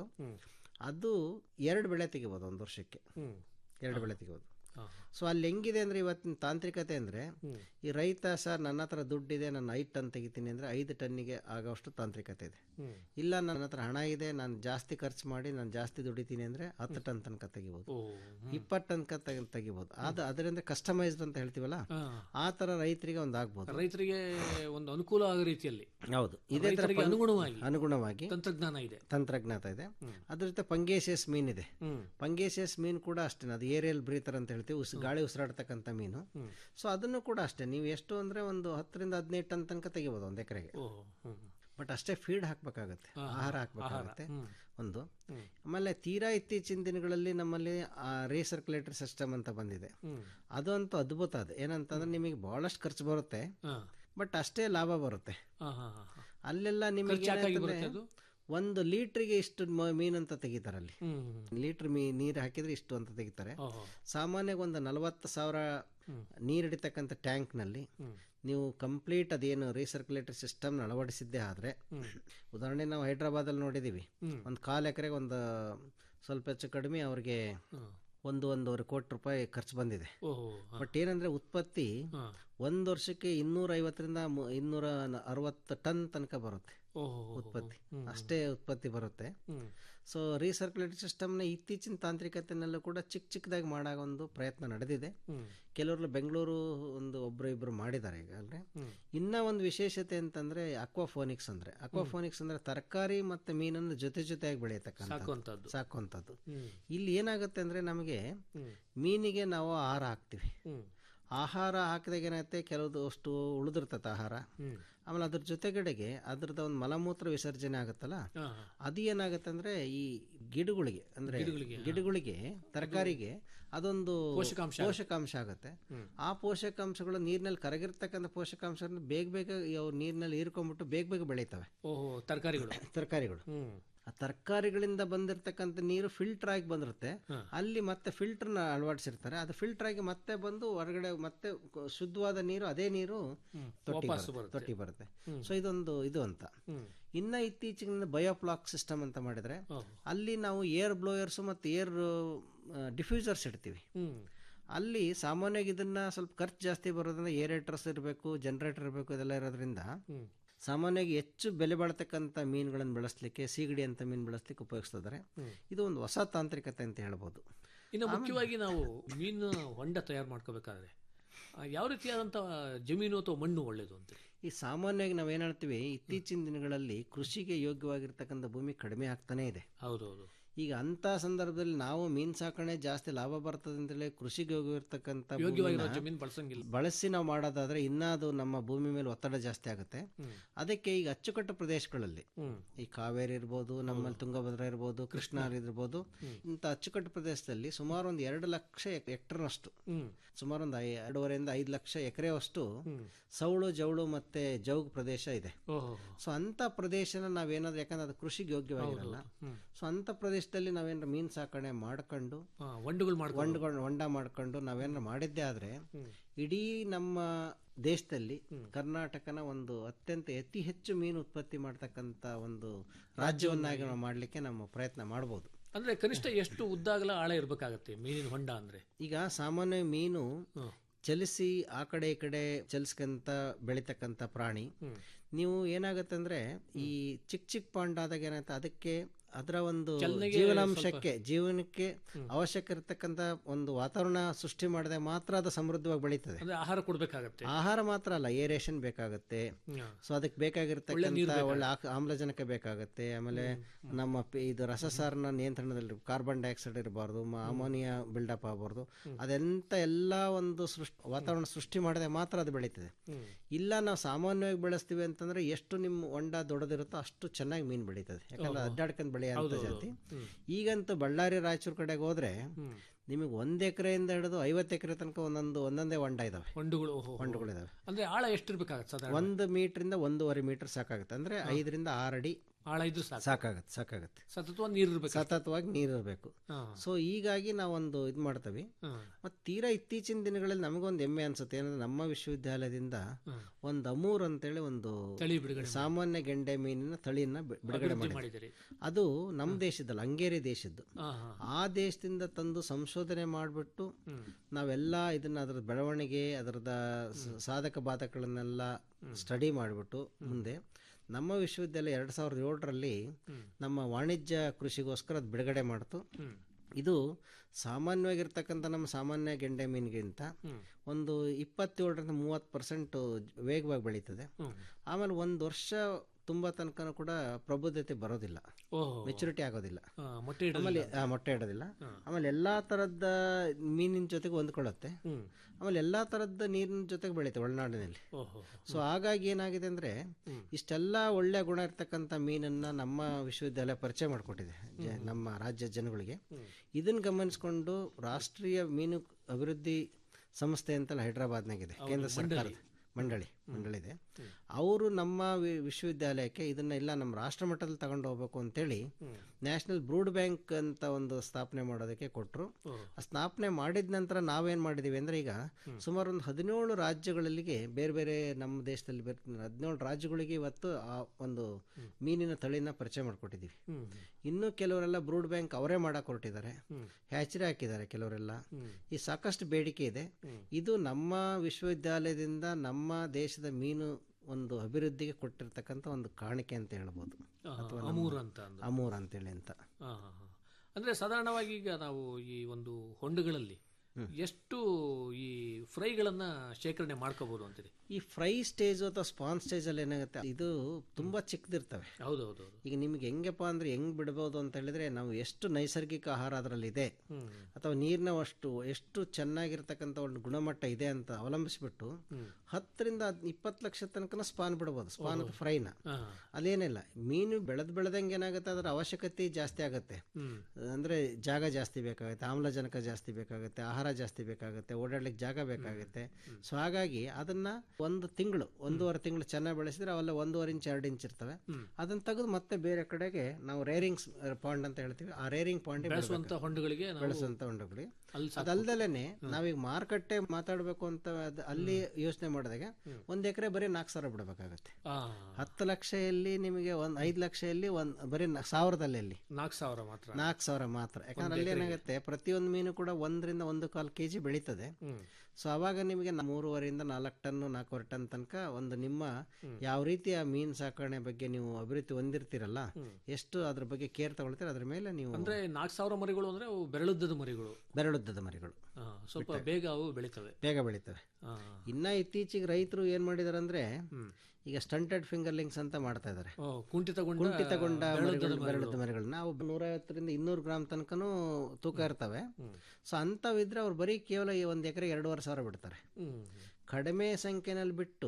E: ಅದು ಎರಡು ಬೆಳೆ ತೆಗಿಬೋದು ಒಂದು ವರ್ಷಕ್ಕೆ
D: ಹ್ಮ್.
E: ಎರಡು ಬೆಳೆ ತೆಗಿಬೋದು
D: ಆ,
E: ಸೊ ಅಲ್ಲಿ ಹೆಂಗಿದೆ ಅಂದ್ರೆ ಇವತ್ತಿನ ತಾಂತ್ರಿಕತೆ ಅಂದ್ರೆ ಈ ರೈತ ಸರ್ ನನ್ನ ಹತ್ರ ದುಡ್ಡಿದೆ ನಾನು ಐದು ಟನ್ ತೆಗಿತೀನಿ ಅಂದ್ರೆ ಐದು ಟನ್ನಿಗೆ ಆಗೋಷ್ಟು ತಾಂತ್ರಿಕತೆ ಇದೆ
D: ಹ್ಮ್.
E: ಇಲ್ಲ ನನ್ನ ಹತ್ರ ಹಣ ಇದೆ ನಾನು ಜಾಸ್ತಿ ಖರ್ಚು ಮಾಡಿ ನಾನು ಜಾಸ್ತಿ ದುಡಿತೀನಿ ಅಂದ್ರೆ ಹತ್ತು ಟನ್ ತನಕ ತೆಗಿಬೋದು
D: ಓ
E: ಇಪ್ಪತ್ತು ತನಕ ತೆಗಿ ತೆಗಿಬೋದು ಅದು ಅದರಿಂದ ಕಸ್ಟಮೈಸ್ಡ್ ಅಂತ ಹೇಳ್ತೀವಲ್ಲ
D: ಆ,
E: ಆ ತರ ರೈತರಿಗೆ ಒಂದು ಆಗ್ಬೋದು
D: ರೈತರಿಗೆ ಒಂದು ಅನುಕೂಲ ಆಗೋ ರೀತಿಯಲ್ಲಿ
E: ಹೌದು ಇದೇ ತರ
D: ರೈತರಿಗೆ ಅನುಗುಣವಾಗಿ
E: ಅನುಗುಣವಾಗಿ
D: ತಂತ್ರಜ್ಞಾನ ಇದೆ
E: ತಂತ್ರಜ್ಞಾತ ಇದೆ ಅದ್ರ ಜೊತೆ ಪಂಗೇಸಿಯಸ್ ಮೀನಿದೆ
D: ಹ್ಮ್.
E: ಪಂಗೇಸಿಯಸ್ ಮೀನು ಕೂಡ ಅಷ್ಟೇ ಅದು ಏರಿಯಲ್ ಬ್ರೀತರ್ ಅಂತ ಹೇಳ್ತೀವಿ ಉಸ್ ಗಾಳಿ ಉಸಿರಾಡ್ತಕ್ಕಂಥ ಮೀನು ಸೊ ಅದನ್ನು ಕೂಡ ಅಷ್ಟೇ ನೀವು ಎಷ್ಟು ಅಂದ್ರೆ ಒಂದು ಹತ್ತರಿಂದ ಹದಿನೈದು ಟನ್ ತನಕ ತೆಗಿಬೋದು ಒಂದು ಎಕರೆಗೆ
D: ಓಹೋ ಹ್ಮ್.
E: ಬಟ್ ಅಷ್ಟೇ ಫೀಡ್ ಹಾಕ್ಬೇಕಾಗತ್ತೆ ಆಹಾರ ಹಾಕ್ಬೇಕಾಗತ್ತೆ
D: ಹ್ಮ್.
E: ಒಂದು ಆಮೇಲೆ ತೀರಾ ಇತ್ತೀಚಿನ ದಿನಗಳಲ್ಲಿ ನಮ್ಮಲ್ಲಿ ರೀಸರ್ಕ್ಯುಲೇಟರ್ ಸಿಸ್ಟಮ್ ಅಂತ ಬಂದಿದೆ
D: ಹ್ಮ್.
E: ಅದಂತೂ ಅದ್ಭುತ ಅದು ಏನಂತಂದ್ರೆ ನಿಮಗೆ ಬಹಳಷ್ಟು ಖರ್ಚು ಬರುತ್ತೆ
D: ಆ,
E: ಬಟ್ ಅಷ್ಟೇ ಲಾಭ ಬರುತ್ತೆ
D: ಆ, ಆ, ಆ, ಆ.
E: ಅಲ್ಲೆಲ್ಲ ನಿಮಗೆ
D: ಖರ್ಚು ಯಾಕಾಗಿ
E: ಏನಾಯ್ತಂದ್ರೆ
D: ಬರುತ್ತೆ ಅದು?
E: ಒಂದು ಲೀಟ್ರಿಗೆ ಇಷ್ಟು ಮ- ಮೀನಂತ ತೆಗಿತಾರೆ ಅಲ್ಲಿ
D: ಹ್ಮ್.
E: ಲೀಟ್ರ್ ಮೀ ನೀರು ಹಾಕಿದ್ರೆ ಇಷ್ಟು ಅಂತ ತೆಗಿತಾರೆ
D: ಓಹೋ
E: ಸಾಮಾನ್ಯವಾಗಿ ಒಂದು ನಲವತ್ತು ಸಾವಿರ ನೀರು ಹಿಡಿತಕ್ಕಂಥ ಟ್ಯಾಂಕ್ನಲ್ಲಿ ನೀವು ಕಂಪ್ಲೀಟ್ ಅದೇನು ರೀಸರ್ಕ್ಯುಲೇಟರ್ ಸಿಸ್ಟಮ್ನ ಅಳವಡಿಸಿದ್ದೇ ಆದರೆ ಉದಾಹರಣೆ ನಾವು ಹೈದ್ರಾಬಾದಲ್ಲಿ ನೋಡಿದ್ದೀವಿ ಒಂದು ಕಾಲು ಎಕರೆಗೆ ಒಂದು ಸ್ವಲ್ಪ ಹೆಚ್ಚು ಕಡಿಮೆ ಅವ್ರಿಗೆ
D: ಹ್ಮ್.
E: ಒಂದು ಒಂದೂವರೆ ಕೋಟಿ ರೂಪಾಯಿ ಖರ್ಚು ಬಂದಿದೆ
D: ಓಹೋ ಆ,
E: ಬಟ್ ಏನಂದ್ರೆ ಉತ್ಪತ್ತಿ
D: ಆ.
E: ಒಂದು ವರ್ಷಕ್ಕೆ ಇನ್ನೂರ ಐವತ್ತರಿಂದ ಮು- ಇನ್ನೂರ ನ- ಅರವತ್ತು ಟನ್ ತನಕ ಬರುತ್ತೆ
D: ಓಹೋ
E: ಉತ್ಪತ್ತಿ ಅಷ್ಟೇ ಉತ್ಪತ್ತಿ ಬರುತ್ತೆ
D: ಹ್ಮ್.
E: ಸೊ ರೀಸರ್ಕ್ಯುಲೇಟರ್ ಸಿಸ್ಟಮ್ನ ಇತ್ತೀಚಿನ ತಾಂತ್ರಿಕತೆನಲ್ಲೂ ಕೂಡ ಚಿಕ್ಕ ಚಿಕ್ಕದಾಗಿ ಮಾಡೋ ಒಂದು ಪ್ರಯತ್ನ ನಡೆದಿದೆ
D: ಹ್ಮ್.
E: ಕೆಲವರು ಬೆಂಗಳೂರು ಒಂದು ಒಬ್ಬರು ಇಬ್ಬರು ಮಾಡಿದ್ದಾರೆ ಈಗಾಗಲೇ
D: ಹ್ಮ್.
E: ಇನ್ನ ಒಂದು ವಿಶೇಷತೆ ಅಂತಂದ್ರೆ ಅಕ್ವಾಫೋನಿಕ್ಸ್ ಅಂದ್ರೆ ಅಕ್ವಾಫೋನಿಕ್ಸ್ ಅಂದ್ರೆ ತರಕಾರಿ ಮತ್ತೆ ಮೀನನ್ನು ಜೊತೆ ಜೊತೆಯಾಗಿ ಬೆಳೆಯತಕ್ಕಂಥ
D: ಸಾಕುವಂತದ್ದು
E: ಸಾಕುವಂಥದ್ದು
D: ಹ್ಮ್.
E: ಇಲ್ಲಿ ಏನಾಗುತ್ತೆ ಅಂದ್ರೆ ನಮಗೆ
D: ಹ್ಮ್.
E: ಮೀನಿಗೆ ನಾವು ಆಹಾರ ಹಾಕ್ತಿವಿ
D: ಹ್ಮ್.
E: ಆಹಾರ ಹಾಕಿದಾಗ ಏನಾಗುತ್ತೆ ಕೆಲವುದು ಅಷ್ಟು ಉಳಿದಿರ್ತದೆ ಆಹಾರ
D: ಹ್ಮ್.
E: ಆಮೇಲೆ ಅದ್ರ ಜೊತೆಗಡೆಗೆ ಅದ್ರದ್ದು ಒಂದು ಮಲಮೂತ್ರ ವಿಸರ್ಜನೆ ಆಗುತ್ತಲ್ಲ
D: ಆ,
E: ಅದು ಏನಾಗುತ್ತೆ ಅಂದ್ರೆ ಈ ಗಿಡಗಳಿಗೆ ಅಂದ್ರೆ
D: ಗಿಡಗಳಿಗೆ,
E: ಗಿಡಗಳಿಗೆ ತರಕಾರಿಗೆ ಅದೊಂದು
D: ಪೋಷಕಾಂಶ
E: ಪೋಷಕಾಂಶ ಆಗುತ್ತೆ ಆ ಪೋಷಕಾಂಶಗಳು ನೀರಿನಲ್ಲಿ ಕರಗಿರ್ತಕ್ಕಂಥ ಪೋಷಕಾಂಶ ಬೇಗ ಬೇಗ ಅವು ನೀರಿನಲ್ಲಿ ಹೀರ್ಕೊಂಡ್ಬಿಟ್ಟು ಬೇಗ ಬೇಗ ಬೆಳೀತವೆ
D: ಓಹೋ ತರಕಾರಿಗಳು
E: ತರಕಾರಿಗಳು
D: ಹ್ಮ್.
E: ಆ ತರಕಾರಿಗಳಿಂದ ಬಂದಿರತಕ್ಕಂಥ ನೀರು ಫಿಲ್ಟರ್ ಆಗಿ ಬಂದಿರುತ್ತೆ ಅಲ್ಲಿ ಮತ್ತೆ ಫಿಲ್ಟರ್ನ ಅಳವಡಿಸಿರ್ತಾರೆ ಅದು ಫಿಲ್ಟರ್ ಆಗಿ ಮತ್ತೆ ಬಂದು ಹೊರಗಡೆ ಮತ್ತೆ ಕ- ಶುದ್ಧವಾದ ನೀರು ಅದೇ ನೀರು ತೊಟ್ಟಿ
D: ವಾಪಸ್ಸು
E: ಬರುತ್ತೆ,
D: ಬರುತ್ತೆ.
E: ತೊಟ್ಟಿ ಬರುತ್ತೆ ಸೊ ಇದೊಂದು ಇದು ಅಂತ
D: ಹ್ಮ್.
E: ಇನ್ನ ಇತ್ತೀಚಿನ ಬಯೋಪ್ಲಾಕ್ ಸಿಸ್ಟಮ್ ಅಂತ ಮಾಡಿದ್ರೆ
D: ಓಹೋ.
E: ಅಲ್ಲಿ ನಾವು ಏರ್ ಬ್ಲೋಯರ್ಸ್ ಮತ್ತು ಏರ್ ಡಿಫ್ಯೂಸರ್ಸ್ ಇಡ್ತೀವಿ
D: ಹ್ಮ್.
E: ಅಲ್ಲಿ ಸಾಮಾನ್ಯವಾಗಿ ಇದನ್ನ ಸ್ವಲ್ಪ ಖರ್ಚು ಜಾಸ್ತಿ ಬರೋದ್ರಿಂದ ಏರೇಟರ್ಸ್ ಇರಬೇಕು ಜನರೇಟರ್ ಇರಬೇಕು ಇದೆಲ್ಲ ಇರೋದ್ರಿಂದ
D: ಹ್ಮ್.
E: ಸಾಮಾನ್ಯವಾಗಿ ಹೆಚ್ಚು ಬೆಲೆ ಬಾಳ್ತಕ್ಕಂಥ ಮೀನುಗಳನ್ನು ಬೆಳೆಸಲಿಕ್ಕೆ ಸೀಗಡಿ ಅಂತ ಮೀನು ಬೆಳೆಸಲಿಕ್ಕೆ ಉಪಯೋಗಿಸ್ತಿದ್ದಾರೆ ಇದು ಒಂದು ಹೊಸ ತಾಂತ್ರಿಕತೆ ಅಂತ ಹೇಳ್ಬೋದು
D: ಇನ್ನು ಮುಖ್ಯವಾಗಿ ನಾವು ಮೀನು ಹೊಂಡ ತಯಾರು ಮಾಡ್ಕೋಬೇಕಾದ್ರೆ ಆ, ಯಾವ ರೀತಿಯಾದಂಥ ಜಮೀನು ಅಥವಾ ಮಣ್ಣು ಒಳ್ಳೇದು ಅಂತ
E: ಈ ಸಾಮಾನ್ಯವಾಗಿ ನಾವೇನು ಹೇಳ್ತೀವಿ ಇತ್ತೀಚಿನ ದಿನಗಳಲ್ಲಿ ಕೃಷಿಗೆ ಯೋಗ್ಯವಾಗಿರ್ತಕ್ಕಂಥ ಭೂಮಿ ಕಡಿಮೆ ಆಗ್ತಾನೇ ಇದೆ
D: ಹೌದೌದು
E: ಈಗ ಅಂತ ಸಂದರ್ಭದಲ್ಲಿ ನಾವು ಮೀನು ಸಾಕಣೆ ಜಾಸ್ತಿ ಲಾಭ ಬರ್ತದೆ ಅಂತೇಳಿ ಕೃಷಿಗೆ ಯೋಗ್ಯವಿರ್ತಕ್ಕಂಥ
D: ಯೋಗ್ಯವಾಗಿರೋ
E: ಭೂಮಿನ
D: ಜಮೀನು ಬಳಸಂಗಿಲ್ಲ
E: ಬಳಸಿ ನಾವು ಮಾಡೋದಾದ್ರೆ ಇನ್ನೂ ಅದು ನಮ್ಮ ಭೂಮಿ ಮೇಲೆ ಒತ್ತಡ ಜಾಸ್ತಿ ಆಗುತ್ತೆ ಅದಕ್ಕೆ ಈಗ ಅಚ್ಚುಕಟ್ಟು ಪ್ರದೇಶಗಳಲ್ಲಿ
D: ಹ್ಮ್
E: ಈ ಕಾವೇರಿ ಇರ್ಬೋದು ನಮ್ಮಲ್ಲಿ ತುಂಗಭದ್ರಾ ಇರ್ಬೋದು ಕೃಷ್ಣ ಇರ್ಬೋದು ಇಂಥ ಅಚ್ಚುಕಟ್ಟು ಪ್ರದೇಶದಲ್ಲಿ ಸುಮಾರು ಒಂದು ಎರಡು ಲಕ್ಷ ಹೆಕ್ಟರ್ನಷ್ಟು
D: ಹ್ಮ್
E: ಸುಮಾರು ಒಂದು ಐ- ಎರಡೂವರೆಯಿಂದ ಐದು ಲಕ್ಷ ಎಕರೆವಷ್ಟು ಸೌಳು ಜೌಳು ಮತ್ತೆ ಜೌಗ್ ಪ್ರದೇಶ ಇದೆ
D: ಓಹೋ
E: ಸೊ ಅಂಥ ಪ್ರದೇಶನ ನಾವೇನಾದ್ರೂ ಯಾಕಂದ್ರೆ ಅದು ಕೃಷಿಗೆ ಯೋಗ್ಯವಾಗಿರಲ್ಲ
D: ಹ್ಮ್.
E: ಸೊ ಅಂಥ ಪ್ರದೇಶದಲ್ಲಿ ನಾವೇನಾದ್ರು ಮೀನು ಸಾಕಣೆ ಮಾಡ್ಕೊಂಡು
D: ಹಾ, ಒಂಡುಗಳು ಮಾಡ್ಕೊಂಡು
E: ಹೊಂಡ್ಕೊಂಡು ಹೊಂಡ ಮಾಡ್ಕೊಂಡು ನಾವೇನಾದ್ರು ಮಾಡಿದ್ದೆ ಆದ್ರೆ ಇಡೀ ನಮ್ಮ ದೇಶದಲ್ಲಿ ಕರ್ನಾಟಕನ ಒಂದು ಅತ್ಯಂತ ಅತಿ ಹೆಚ್ಚು ಮೀನು ಉತ್ಪತ್ತಿ ಮಾಡ್ತಕ್ಕಂಥ ಒಂದು ರಾಜ್ಯವನ್ನಾಗಿ ನಾವು ಮಾಡಲಿಕ್ಕೆ ನಮ್ಮ ಪ್ರಯತ್ನ ಮಾಡ್ಬೋದು
D: ಅಂದ್ರೆ ಕನಿಷ್ಠ ಎಷ್ಟು ಉದ್ದಾಗಲ ಆಳ ಇರ್ಬೇಕಾಗತ್ತೆ ಮೀನಿನ ಹೊಂಡ ಅಂದ್ರೆ
E: ಈಗ ಸಾಮಾನ್ಯ ಮೀನು
D: ಹ್ಮ್.
E: ಚಲಿಸಿ ಆ ಕಡೆ ಈ ಕಡೆ ಚಲಿಸ್ಕಂತ ಬೆಳಿತಕ್ಕಂಥ ಪ್ರಾಣಿ ನೀವು ಏನಾಗುತ್ತೆ ಅಂದ್ರೆ ಈ ಚಿಕ್ಕ ಚಿಕ್ಕ ಪಾಂಡ್ ಆದಾಗ ಏನಾಗುತ್ತೆ ಅದಕ್ಕೆ ಅದರ ಒಂದು
D: ಚಲನೆಗೆ
E: ಜೀವನಾಂಶಕ್ಕೆ ಜೀವನಕ್ಕೆ ಅವಶ್ಯಕ ಇರತಕ್ಕಂಥ ಒಂದು ವಾತಾವರಣ ಸೃಷ್ಟಿ ಮಾಡಿದಾಗ ಮಾತ್ರ ಅದು ಸಮೃದ್ಧವಾಗಿ ಬೆಳೀತದೆ
D: ಅಂದ್ರೆ ಆಹಾರ ಕೊಡ್ಬೇಕಾಗತ್ತೆ
E: ಆಹಾರ ಮಾತ್ರ ಅಲ್ಲ ಏರೇಷನ್ ಬೇಕಾಗುತ್ತೆ
D: ಹ್ಮ್.
E: ಸೊ ಅದಕ್ಕೆ ಬೇಕಾಗಿರ್ತಕ್ಕಂಥ ಒಳ್ಳೆ ಆಕ್- ಆಮ್ಲಜನಕ ಬೇಕಾಗುತ್ತೆ ಆಮೇಲೆ ನಮ್ಮ ಪಿ- ಇದು ರಸಸಾರನ ನಿಯಂತ್ರಣದಲ್ಲಿ ಕಾರ್ಬನ್ ಡೈಆಕ್ಸೈಡ್ ಇರಬಾರ್ದು ಅಮೋನಿಯಾ ಬಿಲ್ಡಪ್ ಆಗಬಾರ್ದು ಅದೆಂತ ಎಲ್ಲ ಒಂದು ಸೃಷ್ಟಿ ವಾತಾವರಣ ಸೃಷ್ಟಿ ಮಾಡಿದ್ರೆ ಮಾತ್ರ ಅದು ಬೆಳೀತದೆ ಇಲ್ಲ ನಾವು ಸಾಮಾನ್ಯವಾಗಿ ಬೆಳೆಸ್ತೀವಿ ಅಂತಂದ್ರೆ ಎಷ್ಟು ನಿಮ್ಮ ಹೊಂಡ ದೊಡ್ಡದಿರುತ್ತೋ ಅಷ್ಟು ಚೆನ್ನಾಗಿ ಮೀನು ಬೆಳೀತದೆ ಯಾಕಂದ್ರೆ ಅಡ್ಡಾಡ್ಕೊಂಡು ಬೆಳೆಯೋ ಜಾತಿ ಈಗಂತೂ ಬಳ್ಳಾರಿ ರಾಯಚೂರು ಕಡೆಗೆ ಹೋದ್ರೆ ನಿಮಗೆ ಒಂದ್ ಎಕರೆಯಿಂದ ಹಿಡಿದು ಐವತ್ತು ಎಕರೆ ತನಕ ಒಂದೊಂದು ಒಂದೊಂದೇ ಹೊಂಡ ಇದಾವೆ
D: ಹೊಂಡುಗಳು ಓಹೋ
E: ಹೊಂಡಗಳಿದಾವೆ
D: ಅಂದ್ರೆ ಆಳ ಎಷ್ಟಿರ್ಬೇಕಾಗತ್ತೆ ಸಾಧಾರಣ
E: ಒಂದು ಮೀಟ್ರಿಂದ ಒಂದೂವರೆ ಮೀಟರ್ ಸಾಕಾಗುತ್ತೆ ಅಂದ್ರೆ ಐದರಿಂದ ಆರು ಅಡಿ
D: ಆಳ ಇದ್ದು ಸಾಕು
E: ಸಾಕಾಗುತ್ತೆ ಸಾಕಾಗುತ್ತೆ
D: ಸತತವಾಗಿ ನೀರು ಇರ್ಬೇಕು
E: ಸತತವಾಗಿ ನೀರು ಇರಬೇಕು
D: ಹಾ.
E: ಸೊ ಹೀಗಾಗಿ ನಾವೊಂದು ಇದು ಮಾಡ್ತೀವಿ
D: ಹಾ.
E: ಮತ್ತು ತೀರಾ ಇತ್ತೀಚಿನ ದಿನಗಳಲ್ಲಿ ನಮಗೊಂದು ಹೆಮ್ಮೆ ಅನ್ಸುತ್ತೆ ಏನಂದ್ರೆ ನಮ್ಮ ವಿಶ್ವವಿದ್ಯಾಲಯದಿಂದ ಒಂದು ಅಮೂರ್ ಅಂತೇಳಿ ಒಂದು
D: ತಳಿ ಬಿಡುಗಡೆ
E: ಸಾಮಾನ್ಯ ಗೆಂಡೆ ಮೀನಿನ ತಳಿಯನ್ನ ಬಿ- ಬಿಡುಗಡೆ ಮಾಡಿದೆ
D: ಮಾಡಿದ್ದೀರಿ
E: ಅದು ನಮ್ಮ ದೇಶದಲ್ಲ ಹಂಗೇರಿ ದೇಶದ್ದು
D: ಹಾ ಹಾ
E: ಆ ದೇಶದಿಂದ ತಂದು ಸಂಶೋಧನೆ ಮಾಡಿಬಿಟ್ಟು ನಾವೆಲ್ಲ ಇದನ್ನ ಅದರ ಬೆಳವಣಿಗೆ ಅದರದ ಸ- ಸಾಧಕ ಬಾಧಕಗಳನ್ನೆಲ್ಲ ಸ್ಟಡಿ ಮಾಡಿಬಿಟ್ಟು ಮುಂದೆ ನಮ್ಮ ವಿಶ್ವವಿದ್ಯಾಲಯ ಎರಡು ಸಾವಿರದ ಏಳರಲ್ಲಿ ನಮ್ಮ ವಾಣಿಜ್ಯ ಕೃಷಿಗೋಸ್ಕರ ಅದು ಬಿಡುಗಡೆ ಮಾಡ್ತು ಇದು ಸಾಮಾನ್ಯವಾಗಿರ್ತಕ್ಕಂಥ ನಮ್ಮ ಸಾಮಾನ್ಯ ಗೆಂಡೆ ಮೀನಿಗಿಂತ ಒಂದು ಇಪ್ಪತ್ತೇಳರಿಂದ ಮೂವತ್ತು ಪರ್ಸೆಂಟ್ ವೇಗವಾಗಿ ಬೆಳೀತದೆ ಆಮೇಲೆ ಒಂದು ವರ್ಷ ತುಂಬ ತನಕ ಕೂಡ ಪ್ರಬುದ್ಧತೆ ಬರೋದಿಲ್ಲ
D: ಓಹೋ
E: ಮೆಚುರಿಟಿ ಆಗೋದಿಲ್ಲ
D: ಹಾ, ಮೊಟ್ಟೆ ಇಡೋದು
E: ಆಮೇಲೆ ಆ, ಮೊಟ್ಟೆ ಇಡೋದಿಲ್ಲ ಆಮೇಲೆ ಎಲ್ಲಾ ತರದ್ದ ಮೀನಿನ ಜೊತೆಗೆ ಹೊಂದ್ಕೊಳ್ಳುತ್ತೆ ಆಮೇಲೆ ಎಲ್ಲಾ ತರದ್ದ ನೀರಿನ ಜೊತೆಗೆ ಬೆಳೀತೆ ಒಳನಾಡಿನಲ್ಲಿ
D: ಓಹೋ
E: ಸೊ ಹಾಗಾಗಿ ಏನಾಗಿದೆ ಅಂದ್ರೆ ಇಷ್ಟೆಲ್ಲ ಒಳ್ಳೆ ಗುಣ ಇರ್ತಕ್ಕಂಥ ಮೀನನ್ನ ನಮ್ಮ ವಿಶ್ವವಿದ್ಯಾಲಯ ಪರಿಚಯ ಮಾಡಿಕೊಟ್ಟಿದೆ ಜ- ನಮ್ಮ ರಾಜ್ಯ ಜನಗಳಿಗೆ ಇದನ್ನ ಗಮನಿಸಿಕೊಂಡು ರಾಷ್ಟ್ರೀಯ ಮೀನು ಅಭಿವೃದ್ಧಿ ಸಂಸ್ಥೆ ಅಂತಲ್ಲ ಹೈದರಾಬಾದ್ನಾಗಿದೆ ಕೇಂದ್ರ ಸರ್ಕಾರದ ಮಂಡಳಿ ಮಂಡಳಿ ಇದೆ ಅವರು ನಮ್ಮ ವಿ- ವಿಶ್ವವಿದ್ಯಾಲಯಕ್ಕೆ ಇದನ್ನ ಇಲ್ಲ ನಮ್ಮ ರಾಷ್ಟ್ರ ಮಟ್ಟದಲ್ಲಿ ತಗೊಂಡು ಹೋಗ್ಬೇಕು ಅಂತೇಳಿ ನ್ಯಾಷನಲ್ ಬ್ರೂಡ್ ಬ್ಯಾಂಕ್ ಅಂತ ಒಂದು ಸ್ಥಾಪನೆ ಮಾಡೋದಕ್ಕೆ ಕೊಟ್ಟರು ಆ ಸ್ಥಾಪನೆ ಮಾಡಿದ ನಂತರ ನಾವೇನ್ ಮಾಡಿದೀವಿ ಅಂದ್ರೆ ಈಗ ಸುಮಾರು ಒಂದು ಹದಿನೇಳು ರಾಜ್ಯಗಳಲ್ಲಿಗೆ ಬೇರೆ ಬೇರೆ ನಮ್ಮ ದೇಶದಲ್ಲಿ ಬೇರೆ ಹದಿನೇಳು ರಾಜ್ಯಗಳಿಗೆ ಇವತ್ತು ಆ ಒಂದು ಮೀನಿನ ತಳಿನ ಪರಿಚಯ ಮಾಡಿಕೊಟ್ಟಿದ್ದೀವಿ ಇನ್ನು ಕೆಲವರೆಲ್ಲ ಬ್ರೂಡ್ ಬ್ಯಾಂಕ್ ಅವರೇ ಮಾಡಕ್ ಹೊರಟಿದ್ದಾರೆ ಹ್ಯಾಚರಿ ಹಾಕಿದ್ದಾರೆ ಕೆಲವರೆಲ್ಲ ಈ ಸಾಕಷ್ಟು ಬೇಡಿಕೆ ಇದೆ ಇದು ನಮ್ಮ ವಿಶ್ವವಿದ್ಯಾಲಯದಿಂದ ನಮ್ಮ ದೇಶದ ಮೀನು ಒಂದು ಅಭಿವೃದ್ಧಿಗೆ ಕೊಟ್ಟಿರ್ತಕ್ಕಂಥ ಒಂದು ಕಾಣಿಕೆ ಅಂತ ಹೇಳ್ಬೋದು
D: ಆಹಾ, ಅಮೂರ್ ಅಂತ ಅಂದ್ರೆ
E: ಅಮೂರ್ ಅಂತೇಳಿ ಅಂತ
D: ಹಾ, ಹಾ, ಹಾ. ಅಂದ್ರೆ ಸಾಧಾರಣವಾಗಿ ಈಗ ನಾವು ಈ ಒಂದು ಹೊಂಡಗಳಲ್ಲಿ ಎಷ್ಟು ಈ ಫ್ರೈಗಳನ್ನ ಶೇಖರಣೆ ಮಾಡ್ಕೋಬಹುದು ಅಂತೀರಿ
E: ಈ ಫ್ರೈ ಸ್ಟೇಜ್ ಅಥವಾ ಸ್ಪಾನ್ ಸ್ಟೇಜ್ ಅಲ್ಲಿ ಏನಾಗುತ್ತೆ ಇದು ತುಂಬಾ ಚಿಕ್ಕದಿರ್ತವೆ
D: ಹೌದೌದು
E: ಈಗ ನಿಮ್ಗೆ ಹೆಂಗಪ್ಪ ಅಂದ್ರೆ ಹೆಂಗ್ ಬಿಡ್ಬೋದು ಅಂತ ಹೇಳಿದ್ರೆ ನಾವು ಎಷ್ಟು ನೈಸರ್ಗಿಕ ಆಹಾರ ಅದರಲ್ಲಿ ಇದೆ ಅಥವಾ ನೀರಿನ ಅಷ್ಟು ಎಷ್ಟು ಚೆನ್ನಾಗಿರ್ತಕ್ಕಂಥ ಒಂದು ಗುಣಮಟ್ಟ ಇದೆ ಅಂತ ಅವಲಂಬಿಸ್ಬಿಟ್ಟು ಹತ್ತರಿಂದ ಇಪ್ಪತ್ತು ಲಕ್ಷ ತನಕ ಸ್ಪಾನ್ ಬಿಡ್ಬೋದು ಸ್ಪಾನ್ ಅಥವಾ ಫ್ರೈನ
D: ಹಾ.
E: ಅದೇನಿಲ್ಲ ಮೀನು ಬೆಳೆದ್ ಬೆಳೆದಂಗೆ ಏನಾಗುತ್ತೆ ಅದರ ಅವಶ್ಯಕತೆ ಜಾಸ್ತಿ ಆಗುತ್ತೆ ಅಂದ್ರೆ ಜಾಗ ಜಾಸ್ತಿ ಬೇಕಾಗುತ್ತೆ ಆಮ್ಲಜನಕ ಜಾಸ್ತಿ ಬೇಕಾಗುತ್ತೆ ಆಹಾರ ಜಾಸ್ತಿ ಬೇಕಾಗುತ್ತೆ ಓಡಾಡ್ಲಿಕ್ಕೆ ಜಾಗ ಬೇಕಾಗುತ್ತೆ ಸೊ ಹಾಗಾಗಿ ಅದನ್ನ ಒಂದು ತಿಂಗಳು ಒಂದೂವರೆ ತಿಂಗಳು ಚೆನ್ನಾಗಿ ಬೆಳೆಸಿದ್ರೆ ಅವೆಲ್ಲ ಒಂದೂವರೆ ಇಂಚ್ ಎರಡು ಇಂಚ್ ಇರ್ತವೆ ಅದನ್ನ ತೆಗೆದು ಮತ್ತೆ ಬೇರೆ ಕಡೆಗೆ ನಾವು ರೇರಿಂಗ್ ಪಾಂಡ್ ಅಂತ ಹೇಳ್ತೀವಿ ಆ ರೇರಿಂಗ್ ಪಾಂಡ್
D: ಬೆಳೆಸುವಂತ ಹೊಂಡಗಳಿಗೆ ನಾವು
E: ಬೆಳೆಸುವಂತ ಹೊಂಡಗಳಿಗೆ
D: ಅಲ್ಲಿ
E: ಅದಲ್ದಲೇನೆ ನಾವೀಗ ಮಾರುಕಟ್ಟೆ ಮಾತಾಡ್ಬೇಕು ಅಂತ ಅದ್- ಅಲ್ಲಿ ಯೋಚನೆ ಮಾಡಿದಾಗ ಒಂದ್ ಎಕರೆ ಬರೀ ನಾಲ್ಕು ಸಾವಿರ ಬಿಡಬೇಕಾಗತ್ತೆ
D: ಆ,
E: ಹತ್ತು ಲಕ್ಷದಲ್ಲಿ ನಿಮಗೆ ಒಂದ್ ಐದು ಲಕ್ಷದಲ್ಲಿ ಒಂದ್ ಬರೀ ನ- ಸಾವಿರದಲ್ಲಿ ಅಲ್ಲಿ
D: ನಾಲ್ಕು ಸಾವಿರ ಮಾತ್ರ
E: ನಾಲ್ಕು ಸಾವಿರ ಮಾತ್ರ ಯಾಕಂದ್ರೆ ಅಲ್ಲಿ ಏನಾಗುತ್ತೆ ಪ್ರತಿಯೊಂದು ಮೀನು ಕೂಡ ಒಂದರಿಂದ ಒಂದು ಕಾಲು ಕೆ ಜಿ ಬೆಳೀತದೆ ಸೊ ಅವಾಗ ನಿಮಗೆ ನ- ಮೂರುವರೆಯಿಂದ ನಾಲ್ಕು ಟನ್ ನಾಲ್ಕೂವರೆ ಟನ್ ತನಕ ಒಂದು ನಿಮ್ಮ ಯಾವ ರೀತಿ ಆ ಮೀನು ಸಾಕಣೆ ಬಗ್ಗೆ ನೀವು ಅಭಿವೃದ್ಧಿ ಹೊಂದಿರ್ತೀರಲ್ಲ ಎಷ್ಟು ಅದ್ರ ಬಗ್ಗೆ ಕೇರ್ ತಗೊಳ್ತೀರ ಅದ್ರ ಮೇಲೆ ನೀವು
D: ಅಂದ್ರೆ ನಾಲ್ಕು ಸಾವಿರ ಮರಿಗಳು ಅಂದ್ರೆ ಅವು ಬೆರಳುದ್ದದ ಮರಿಗಳು
E: ಬೆರಳುದ್ದದ ಮರಿಗಳು
D: ಆ, ಸ್ವಲ್ಪ ಬೇಗ ಅವು ಬೆಳಿತವೆ
E: ಬೇಗ ಬೆಳೀತವೆ
D: ಆ,
E: ಇನ್ನ ಇತ್ತೀಚೆಗೆ ರೈತರು ಏನ್ ಮಾಡಿದಾರೆ ಅಂದ್ರೆ ಈಗ ಸ್ಟಂಟೆಡ್ ಫಿಂಗರ್ಲಿಂಗ್ಸ್ ಅಂತ ಮಾಡ್ತಾ ಇದ್ದಾರೆ
D: ಓ, ಕುಂಠಿತಗೊಂಡ
E: ಕುಂಠಿತಗೊಂಡ
D: ಬೆರಳದ
E: ಮರಿಗಳು
D: ಮರಿಗಳು.
E: ಬೆರಳದ ಮರಿಗಳು ನಾವು ನೂರೈವತ್ತರಿಂದ ಇನ್ನೂರು ಗ್ರಾಮ್ ತನಕನೂ ತೂಕ ಇರ್ತವೆ ಸೊ ಅಂಥವಿದ್ರೆ ಅವ್ರು ಬರೀ ಕೇವಲ ಈ ಒಂದು ಎಕರೆ ಎರಡೂವರೆ ಸಾವಿರ ಬಿಡ್ತಾರೆ
D: ಹ್ಮ್.
E: ಕಡಿಮೆ ಸಂಖ್ಯೆನಲ್ಲಿ ಬಿಟ್ಟು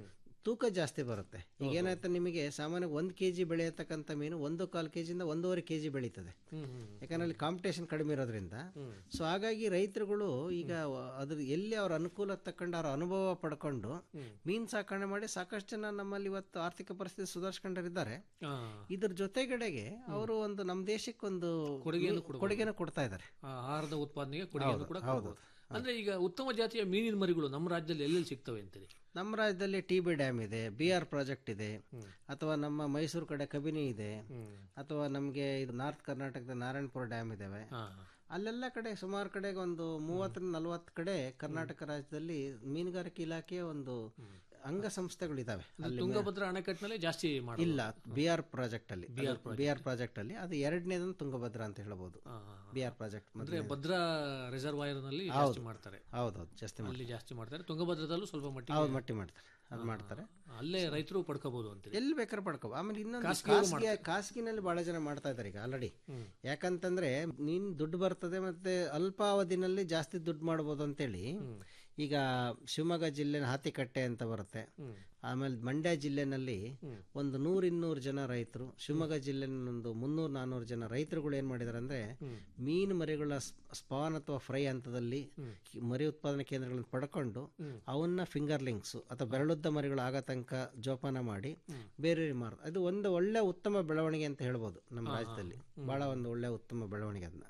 E: ತೂಕ ಜಾಸ್ತಿ ಬರುತ್ತೆ ಈಗ ಏನಾಯ್ತು ನಿಮಗೆ ಸಾಮಾನ್ಯ ಒಂದು ಕೆ ಜಿ ಬೆಳೆಯತಕ್ಕಂಥ ಮೀನು ಒಂದು ಕಾಲು ಕೆ ಜಿಯಿಂದ ಒಂದೂವರೆ ಕೆ ಜಿ ಬೆಳೀತದೆ
D: ಹ್ಮ್, ಹ್ಮ್.
E: ಯಾಕಂದ್ರೆ ಅಲ್ಲಿ ಕಾಂಪಿಟೇಷನ್ ಕಡಿಮೆ ಇರೋದ್ರಿಂದ ಸೊ ಹಾಗಾಗಿ ರೈತರುಗಳು ಈಗ ಅದ್ರ ಎಲ್ಲಿ ಅವ್ರ ಅನುಕೂಲ ತಕ್ಕಂಡು ಅವ್ರ ಅನುಭವ ಪಡ್ಕೊಂಡು ಮೀನು ಸಾಕಣೆ ಮಾಡಿ ಸಾಕಷ್ಟು ಜನ ನಮ್ಮಲ್ಲಿ ಇವತ್ತು ಆರ್ಥಿಕ ಪರಿಸ್ಥಿತಿ ಸುಧಾರಿಸ್ಕೊಂಡಿದ್ದಾರೆ
D: ಆ,
E: ಇದ್ರ ಜೊತೆಗಡೆಗೆ ಅವರು ಒಂದು ನಮ್ಮ ದೇಶಕ್ಕೊಂದು
D: ಕೊಡುಗೆಯನ್ನು
E: ಮೀ- ಕೊಡುಗೆನ ಕೊಡ್ತಾ ಇದ್ದಾರೆ
D: ಆ ಆಹಾರದ ಉತ್ಪಾದನೆಗೆ ಕೊಡುಗೆಯನ್ನು ಕೂಡ ಕೊಡ್ಬೋದು. ಅಂದ್ರೆ ಈಗ ಉತ್ತಮ ಜಾತಿಯ ಮೀನಿನ ಮರಿಗಳು ನಮ್ಮ ರಾಜ್ಯದಲ್ಲಿ ಎಲ್ಲೆಲ್ಲಿ ಸಿಗ್ತವೆ ಅಂತೀರಿ
E: ನಮ್ಮ ರಾಜ್ಯದಲ್ಲಿ ಟಿ ಬಿ ಡ್ಯಾಮ್ ಇದೆ ಬಿ ಆರ್ ಪ್ರಾಜೆಕ್ಟ್ ಇದೆ ಅಥವಾ ನಮ್ಮ ಮೈಸೂರು ಕಡೆ ಕಬಿನಿ ಇದೆ ಅಥವಾ ನಮಗೆ ಇದು ನಾರ್ತ್ ಕರ್ನಾಟಕದ ನಾರಾಯಣಪುರ ಡ್ಯಾಮ್ ಇದಾವೆ
D: ಹಾ.
E: ಅಲ್ಲೆಲ್ಲ ಕಡೆ ಸುಮಾರು ಕಡೆಗೆ ಒಂದು ಮೂವತ್ತರಿಂದ ನಲವತ್ತು ಕಡೆ ಕರ್ನಾಟಕ ರಾಜ್ಯದಲ್ಲಿ ಮೀನುಗಾರಿಕೆ ಇಲಾಖೆಯ ಒಂದು ಅಂಗಸಂಸ್ಥೆಗಳಿದಾವೆ ಅಲ್ಲಿ
D: ತುಂಗಭದ್ರಾ ಅಣೆಕಟ್ಟಿನಲ್ಲಿ ಜಾಸ್ತಿ ಮಾಡೋದು.
E: ಇಲ್ಲ ಬಿ ಆರ್ ಪ್ರಾಜೆಕ್ಟ್ ಅಲ್ಲಿ ಬಿ ಆರ್ ಪ್ರಾಜೆಕ್ಟ್ ಅಲ್ಲಿ ಅದು ಎರಡನೇದನ್ನು ತುಂಗಭದ್ರಾ ಅಂತ ಹೇಳ್ಬೋದು
D: ಆ,
E: ಬಿ ಆರ್ ಪ್ರಾಜೆಕ್ಟ್
D: ಅಂದ್ರೆ ಭದ್ರಾ ರಿಸರ್ವಾಯರ್ ನಲ್ಲಿ ಜಾಸ್ತಿ ಮಾಡ್ತಾರೆ
E: ಹೌದೌದು ಜಾಸ್ತಿ ಮಾಡಿ
D: ಅಲ್ಲಿ ಜಾಸ್ತಿ ಮಾಡ್ತಾರೆ ತುಂಗಭದ್ರದಲ್ಲೂ ಸ್ವಲ್ಪ ಮಟ್ಟಿಗೆ
E: ಹೌದು ಮಟ್ಟಿ ಮಾಡ್ತಾರೆ ಅದು ಮಾಡ್ತಾರೆ
D: ಅಲ್ಲೇ ರೈತರು ಪಡ್ಕೋಬಹುದು ಅಂತೀರಿ
E: ಎಲ್ಲಿ ಬೇಕಾದ್ರೆ ಪಡ್ಕೋ ಆಮೇಲೆ ಇನ್ನೊಂದು
D: ಖಾಸಗಿಯವರು
E: ಖಾಸಗಿ ಖಾಸಗಿನಲ್ಲಿ ಬಹಳ ಜನ ಮಾಡ್ತಾ ಇದ್ದಾರೆ ಈಗ ಆಲ್ರೆಡಿ ಯಾಕಂತಂದ್ರೆ ನೀನ್ ದುಡ್ಡು ಬರ್ತದೆ ಮತ್ತೆ ಅಲ್ಪಾವಧಿನಲ್ಲಿ ಜಾಸ್ತಿ ದುಡ್ಡು ಮಾಡ್ಬೋದು ಅಂತೇಳಿ ಈಗ ಶಿವಮೊಗ್ಗ ಜಿಲ್ಲೆ ಹಾತಿಕಟ್ಟೆ ಅಂತ ಬರುತ್ತೆ ಆಮೇಲೆ ಮಂಡ್ಯ ಜಿಲ್ಲೆನಲ್ಲಿ ಒಂದು ನೂರ ಇನ್ನೂರು ಜನ ರೈತರು ಶಿವಮೊಗ್ಗ ಜಿಲ್ಲೆ ಒಂದು ಮುನ್ನೂರು ನಾನ್ನೂರು ಜನ ರೈತರುಗಳು ಏನ್ ಮಾಡಿದಾರೆ ಅಂದ್ರೆ ಮೀನು ಮರಿಗಳ ಸ್ಪಾನ್ ಅಥವಾ ಫ್ರೈ ಹಂತದಲ್ಲಿ ಮರಿ ಉತ್ಪಾದನಾ ಕೇಂದ್ರಗಳನ್ನು ಪಡ್ಕೊಂಡು ಅವನ್ನ ಫಿಂಗರ್ಲಿಂಗ್ಸ್ ಅಥವಾ ಬೆರಳುದ್ದ ಮರಿಗಳು ಆಗೋ ತನಕ ಜೋಪಾನ ಮಾಡಿ ಬೇರೆ ಮಾರ ಅದು ಒಂದು ಒಳ್ಳೆ ಉತ್ತಮ ಬೆಳವಣಿಗೆ ಅಂತ ಹೇಳ್ಬೋದು ನಮ್ಮ ರಾಜ್ಯದಲ್ಲಿ ಬಹಳ ಒಂದು ಒಳ್ಳೆ ಉತ್ತಮ ಬೆಳವಣಿಗೆ ಅದನ್ನ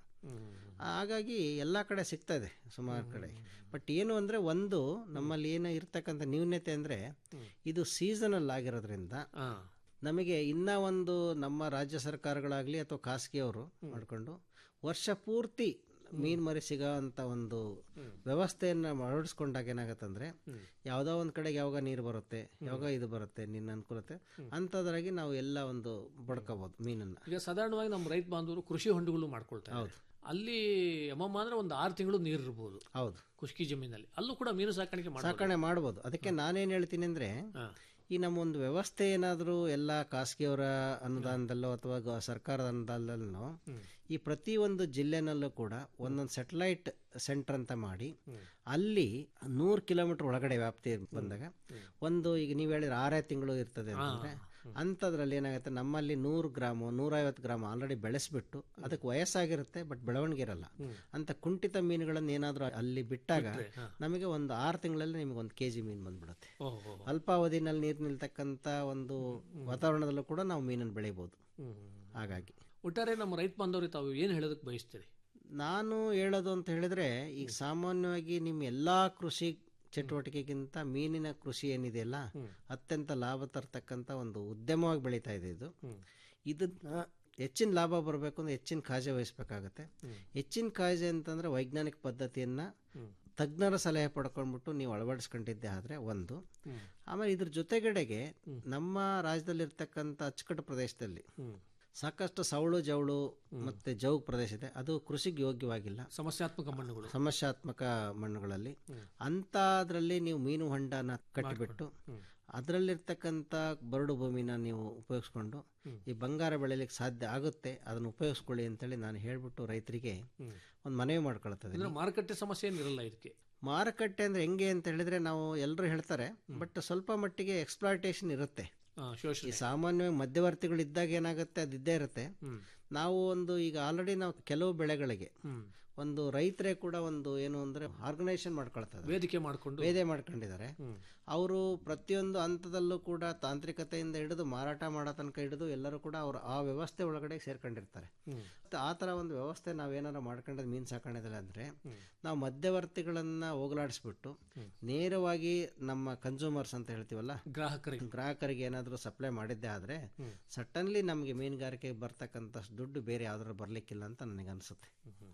E: ಹಾಗಾಗಿ ಎಲ್ಲ ಕಡೆ ಸಿಗ್ತಾ ಇದೆ ಸುಮಾರು ಕಡೆ ಬಟ್ ಏನು ಅಂದರೆ ಒಂದು ನಮ್ಮಲ್ಲಿ ಏನು ಇರ್ತಕ್ಕಂಥ ನ್ಯೂನ್ಯತೆ ಅಂದರೆ ಇದು ಸೀಸನಲ್ ಆಗಿರೋದ್ರಿಂದ
D: ಆ,
E: ನಮಗೆ ಇನ್ನೂ ಒಂದು ನಮ್ಮ ರಾಜ್ಯ ಸರ್ಕಾರಗಳಾಗಲಿ ಅಥವಾ ಖಾಸಗಿಯವರು ಮಾಡಿಕೊಂಡು ವರ್ಷ ಪೂರ್ತಿ ಮೀನು ಮರಿ ಸಿಗೋ ಅಂತ ಒಂದು ವ್ಯವಸ್ಥೆಯನ್ನು ಅಳವಡಿಸ್ಕೊಂಡಾಗ ಏನಾಗತ್ತಂದ್ರೆ ಯಾವುದೋ ಒಂದು ಕಡೆಗೆ ಯಾವಾಗ ನೀರು ಬರುತ್ತೆ ಯಾವಾಗ ಇದು ಬರುತ್ತೆ ನಿನ್ನ ಅನುಕೂಲತೆ ಅಂಥದ್ರಾಗಿ ನಾವು ಎಲ್ಲ ಒಂದು ಬಡ್ಕೋಬೋದು ಮೀನನ್ನು
D: ಈಗ ಸಾಧಾರಣವಾಗಿ ನಮ್ಮ ರೈತ ಬಾಂಧವರು ಕೃಷಿ ಹೊಂಡಗಳು ಮಾಡ್ಕೊಳ್ತಾರೆ ಅಲ್ಲಿ ಅಮ್ಮಮ್ಮ ಅಂದ್ರೆ ಒಂದು ಆರು ತಿಂಗಳು ನೀರು ಇರ್ಬೋದು
E: ಹೌದು
D: ಖುಷ್ಕಿ ಜಮೀನಲ್ಲಿ ಅಲ್ಲೂ ಕೂಡ ಮೀನು ಸಾಕಾಣಿಕೆ ಮಾಡ್ಬೋದು
E: ಸಾಕಣೆ ಮಾಡ್ಬೋದು ಅದಕ್ಕೆ ನಾನೇನು ಹೇಳ್ತೀನಿ ಅಂದರೆ
D: ಹಾ.
E: ಈ ನಮ್ಮ ಒಂದು ವ್ಯವಸ್ಥೆ ಏನಾದರೂ ಎಲ್ಲ ಖಾಸಗಿಯವರ ಅನುದಾನದಲ್ಲೋ ಅಥವಾ ಗ- ಸರ್ಕಾರದ ಅನುದಾನದಲ್ಲೋ ಈ ಪ್ರತಿಯೊಂದು ಜಿಲ್ಲೆನಲ್ಲೂ ಕೂಡ ಒಂದೊಂದು ಸೆಟಲೈಟ್ ಸೆಂಟರ್ ಅಂತ ಮಾಡಿ ಅಲ್ಲಿ ನೂರು ಕಿಲೋಮೀಟರ್ ಒಳಗಡೆ ವ್ಯಾಪ್ತಿ ಬಂದಾಗ ಒಂದು ಈಗ ನೀವು ಹೇಳಿದ್ರೆ ಆರೇ ತಿಂಗಳು ಇರ್ತದೆ ಅಂತಂದ್ರೆ ಅಂಥದ್ರಲ್ಲಿ ಏನಾಗುತ್ತೆ ನಮ್ಮಲ್ಲಿ ನೂರು ಗ್ರಾಮು ನೂರೈವತ್ತು ಗ್ರಾಮ್ ಆಲ್ರೆಡಿ ಬೆಳೆಸ್ಬಿಟ್ಟು ಅದಕ್ಕೆ ವಯಸ್ಸಾಗಿರುತ್ತೆ ಬಟ್ ಬೆಳವಣಿಗೆ ಇರಲ್ಲ ಅಂತ ಕುಂಠಿತ ಮೀನುಗಳನ್ನು ಏನಾದರೂ ಅಲ್ಲಿ ಬಿಟ್ಟಾಗ ನಮಗೆ ಒಂದು ಆರು ತಿಂಗಳಲ್ಲಿ ನಿಮಗೆ ಒಂದು ಕೆ ಜಿ ಮೀನು ಬಂದ್ಬಿಡುತ್ತೆ
D: ಓಹೋ
E: ಅಲ್ಪಾವಧಿನಲ್ಲಿ ನೀರು ನಿಲ್ತಕ್ಕಂಥ ಒಂದು ವಾತಾವರಣದಲ್ಲೂ ಕೂಡ ನಾವು ಮೀನನ್ನು ಬೆಳಿಬೋದು ಹಾಗಾಗಿ
D: ಒಟ್ಟಾರೆ ನಮ್ಮ ರೈತ ಬಾಂಧವರಿಗೆ ತಾವು ಏನು ಹೇಳೋದಕ್ಕೆ ಬಯಸ್ತೀರಿ
E: ನಾನು ಹೇಳೋದು ಅಂತ ಹೇಳಿದ್ರೆ ಈಗ ಸಾಮಾನ್ಯವಾಗಿ ನಿಮ್ಮ ಎಲ್ಲ ಕೃಷಿ ಚಟುವಟಿಕೆಗಿಂತ ಮೀನಿನ ಕೃಷಿ ಏನಿದೆಯಲ್ಲ ಅತ್ಯಂತ ಲಾಭ ತರ್ತಕ್ಕಂಥ ಒಂದು ಉದ್ಯಮವಾಗಿ ಬೆಳೀತಾ ಇದೆ ಇದು ಇದನ್ನ ಹೆಚ್ಚಿನ ಲಾಭ ಬರಬೇಕು ಅಂದ್ರೆ ಹೆಚ್ಚಿನ ಕಾಳಜಿ ವಹಿಸ್ಬೇಕಾಗತ್ತೆ ಹೆಚ್ಚಿನ ಕಾಳಜಿ ಅಂತಂದ್ರೆ ವೈಜ್ಞಾನಿಕ ಪದ್ಧತಿಯನ್ನ ತಜ್ಞರ ಸಲಹೆ ಪಡ್ಕೊಂಡ್ಬಿಟ್ಟು ನೀವು ಅಳವಡಿಸ್ಕೊಂಡಿದ್ದೆ ಆದರೆ ಒಂದು ಆಮೇಲೆ ಇದ್ರ ಜೊತೆಗಡೆಗೆ ನಮ್ಮ ರಾಜ್ಯದಲ್ಲಿರ್ತಕ್ಕಂಥ ಅಚ್ಚುಕಟ್ಟು ಪ್ರದೇಶದಲ್ಲಿ ಸಾಕಷ್ಟು ಸವಳು ಜವಳು ಮತ್ತೆ ಜೌಗ್ ಪ್ರದೇಶ ಇದೆ ಅದು ಕೃಷಿಗೆ ಯೋಗ್ಯವಾಗಿಲ್ಲ
D: ಸಮಸ್ಯಾತ್ಮಕ ಮಣ್ಣುಗಳು
E: ಸಮಸ್ಯಾತ್ಮಕ ಮಣ್ಣುಗಳಲ್ಲಿ ಅಂಥದ್ರಲ್ಲಿ ನೀವು ಮೀನು ಹೊಂಡನ ಕಟ್ಟಿಬಿಟ್ಟು ಅದರಲ್ಲಿರ್ತಕ್ಕಂಥ ಬರಡು ಭೂಮಿನ ನೀವು ಉಪಯೋಗಿಸ್ಕೊಂಡು ಈ ಬಂಗಾರ ಬೆಳೆಯಲಿಕ್ಕೆ ಸಾಧ್ಯ ಆಗುತ್ತೆ ಅದನ್ನು ಉಪಯೋಗಿಸ್ಕೊಳ್ಳಿ ಅಂತೇಳಿ ನಾನು ಹೇಳ್ಬಿಟ್ಟು ರೈತರಿಗೆ ಒಂದು ಮನವಿ ಮಾಡ್ಕೊಳ್ತದೆ
D: ಅಂದ್ರೆ ಮಾರುಕಟ್ಟೆ ಸಮಸ್ಯೆ ಏನಿರಲ್ಲ ಇದಕ್ಕೆ
E: ಮಾರುಕಟ್ಟೆ ಅಂದ್ರೆ ಹೆಂಗೆ ಅಂತ ಹೇಳಿದ್ರೆ ನಾವು ಎಲ್ಲರೂ ಹೇಳ್ತಾರೆ ಬಟ್ ಸ್ವಲ್ಪ ಮಟ್ಟಿಗೆ ಎಕ್ಸ್ಪ್ಲಾಯಿಟೇಷನ್ ಇರುತ್ತೆ
D: ಆ,
E: ಈ
D: ಶೋಷಣೆ
E: ಸಾಮಾನ್ಯವಾಗಿ ಮಧ್ಯವರ್ತಿಗಳು ಇದ್ದಾಗ ಏನಾಗುತ್ತೆ ಅದು ಇದ್ದೇ ಇರುತ್ತೆ ನಾವು ಒಂದು ಈಗ ಆಲ್ರೆಡಿ ನಾವು ಕೆಲವು ಬೆಳೆಗಳಿಗೆ ಒಂದು ರೈತರೇ ಕೂಡ ಒಂದು ಏನು ಅಂದ್ರೆ ಆರ್ಗನೈಸೇಷನ್ ಮಾಡ್ಕೊಳ್ತಾರೆ
D: ವೇದಿಕೆ ಮಾಡಿಕೊಂಡು
E: ವೇದೆ ಮಾಡ್ಕೊಂಡಿದ್ದಾರೆ ಅವರು ಪ್ರತಿಯೊಂದು ಹಂತದಲ್ಲೂ ಕೂಡ ತಾಂತ್ರಿಕತೆಯಿಂದ ಹಿಡಿದು ಮಾರಾಟ ಮಾಡೋ ತನಕ ಹಿಡಿದು ಎಲ್ಲರೂ ಕೂಡ ಅವರು ಆ ವ್ಯವಸ್ಥೆ ಒಳಗಡೆ ಸೇರ್ಕೊಂಡಿರ್ತಾರೆ ಮತ್ತೆ ಆ ಥರ ಒಂದು ವ್ಯವಸ್ಥೆ ನಾವೇನಾರು ಮಾಡ್ಕೊಂಡದ್ದು ಮೀನು ಸಾಕಣೆದಲ್ಲಿ ಅಂದರೆ ನಾವು ಮಧ್ಯವರ್ತಿಗಳನ್ನ ಹೋಗಲಾಡಿಸ್ಬಿಟ್ಟು ನೇರವಾಗಿ ನಮ್ಮ ಕನ್ಸ್ಯೂಮರ್ಸ್ ಅಂತ ಹೇಳ್ತೀವಲ್ಲ
D: ಗ್ರಾಹಕರಿಗೆ
E: ಗ್ರಾಹಕರಿಗೆ ಏನಾದರೂ ಸಪ್ಲೈ ಮಾಡಿದ್ದೆ ಆದರೆ ಸಡನ್ಲಿ ನಮಗೆ ಮೀನುಗಾರಿಕೆಗೆ ಬರ್ತಕ್ಕಂಥ ದುಡ್ಡು ಬೇರೆ ಯಾವ್ದಾದ್ರು ಬರಲಿಕ್ಕಿಲ್ಲ ಅಂತ ನನಗೆ ಅನಿಸುತ್ತೆ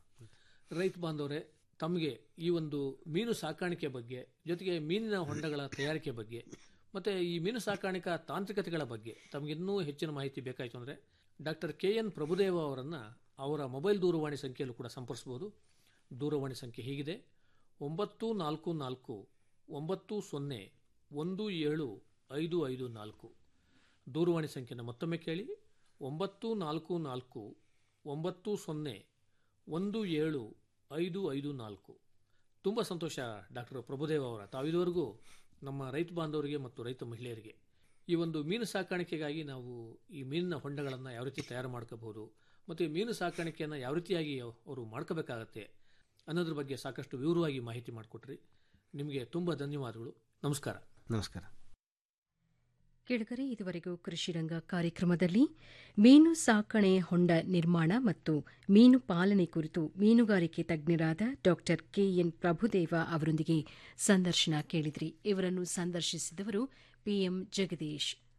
D: ರೈತ ಬಾಂಧವರೇ ತಮಗೆ ಈ ಒಂದು ಮೀನು ಸಾಕಾಣಿಕೆ ಬಗ್ಗೆ ಜೊತೆಗೆ ಮೀನಿನ ಹೊಂಡಗಳ ತಯಾರಿಕೆ ಬಗ್ಗೆ ಮತ್ತು ಈ ಮೀನು ಸಾಕಾಣಿಕಾ ತಾಂತ್ರಿಕತೆಗಳ ಬಗ್ಗೆ ತಮಗೆ ಇನ್ನೂ ಹೆಚ್ಚಿನ ಮಾಹಿತಿ ಬೇಕಾಯಿತು ಅಂದರೆ ಡಾಕ್ಟರ್ ಕೆ ಎನ್ ಪ್ರಭುದೇವ ಅವರನ್ನು ಅವರ ಮೊಬೈಲ್ ದೂರವಾಣಿ ಸಂಖ್ಯೆಯಲ್ಲೂ ಕೂಡ ಸಂಪರ್ಸ್ಬೋದು ದೂರವಾಣಿ ಸಂಖ್ಯೆ ಹೀಗಿದೆ ಒಂಬತ್ತು ನಾಲ್ಕು ನಾಲ್ಕು ಒಂಬತ್ತು ಸೊನ್ನೆ ಒಂದು ಏಳು ಐದು ಐದು ನಾಲ್ಕು ದೂರವಾಣಿ ಸಂಖ್ಯೆನ ಮತ್ತೊಮ್ಮೆ ಕೇಳಿ ಒಂಬತ್ತು ನಾಲ್ಕು ನಾಲ್ಕು ಒಂಬತ್ತು ಸೊನ್ನೆ ಒಂದು ಏಳು ಐದು ಐದು ನಾಲ್ಕು ತುಂಬ ಸಂತೋಷ ಡಾಕ್ಟರ್ ಪ್ರಭುದೇವ ಅವರ ತಾವಿದುವರೆಗೂ ನಮ್ಮ ರೈತ ಬಾಂಧವರಿಗೆ ಮತ್ತು ರೈತ ಮಹಿಳೆಯರಿಗೆ ಈ ಒಂದು ಮೀನು ಸಾಕಾಣಿಕೆಗಾಗಿ ನಾವು ಈ ಮೀನಿನ ಹೊಂಡಗಳನ್ನು ಯಾವ ರೀತಿ ತಯಾರು ಮಾಡ್ಕೋಬಹುದು ಮತ್ತು ಈ ಮೀನು ಸಾಕಾಣಿಕೆಯನ್ನು ಯಾವ ರೀತಿಯಾಗಿ ಅವರು ಮಾಡ್ಕೋಬೇಕಾಗತ್ತೆ ಅನ್ನೋದ್ರ ಬಗ್ಗೆ ಸಾಕಷ್ಟು ವಿವರವಾಗಿ ಮಾಹಿತಿ ಮಾಡಿಕೊಟ್ರಿ ನಿಮಗೆ ತುಂಬ ಧನ್ಯವಾದಗಳು ನಮಸ್ಕಾರ
E: ನಮಸ್ಕಾರ
C: ಕೆಳಗರೆ ಇದುವರೆಗೂ ಕೃಷಿರಂಗ ಕಾರ್ಯಕ್ರಮದಲ್ಲಿ ಮೀನು ಸಾಕಣೆ ಹೊಂಡ ನಿರ್ಮಾಣ ಮತ್ತು ಮೀನು ಪಾಲನೆ ಕುರಿತು ಮೀನುಗಾರಿಕೆ ತಜ್ಞರಾದ ಡಾ ಕೆಎನ್ ಪ್ರಭುದೇವ ಅವರೊಂದಿಗೆ ಸಂದರ್ಶನ ಕೇಳಿದ್ರಿ ಇವರನ್ನು ಸಂದರ್ಶಿಸಿದವರು ಪಿಎಂ ಜಗದೀಶ್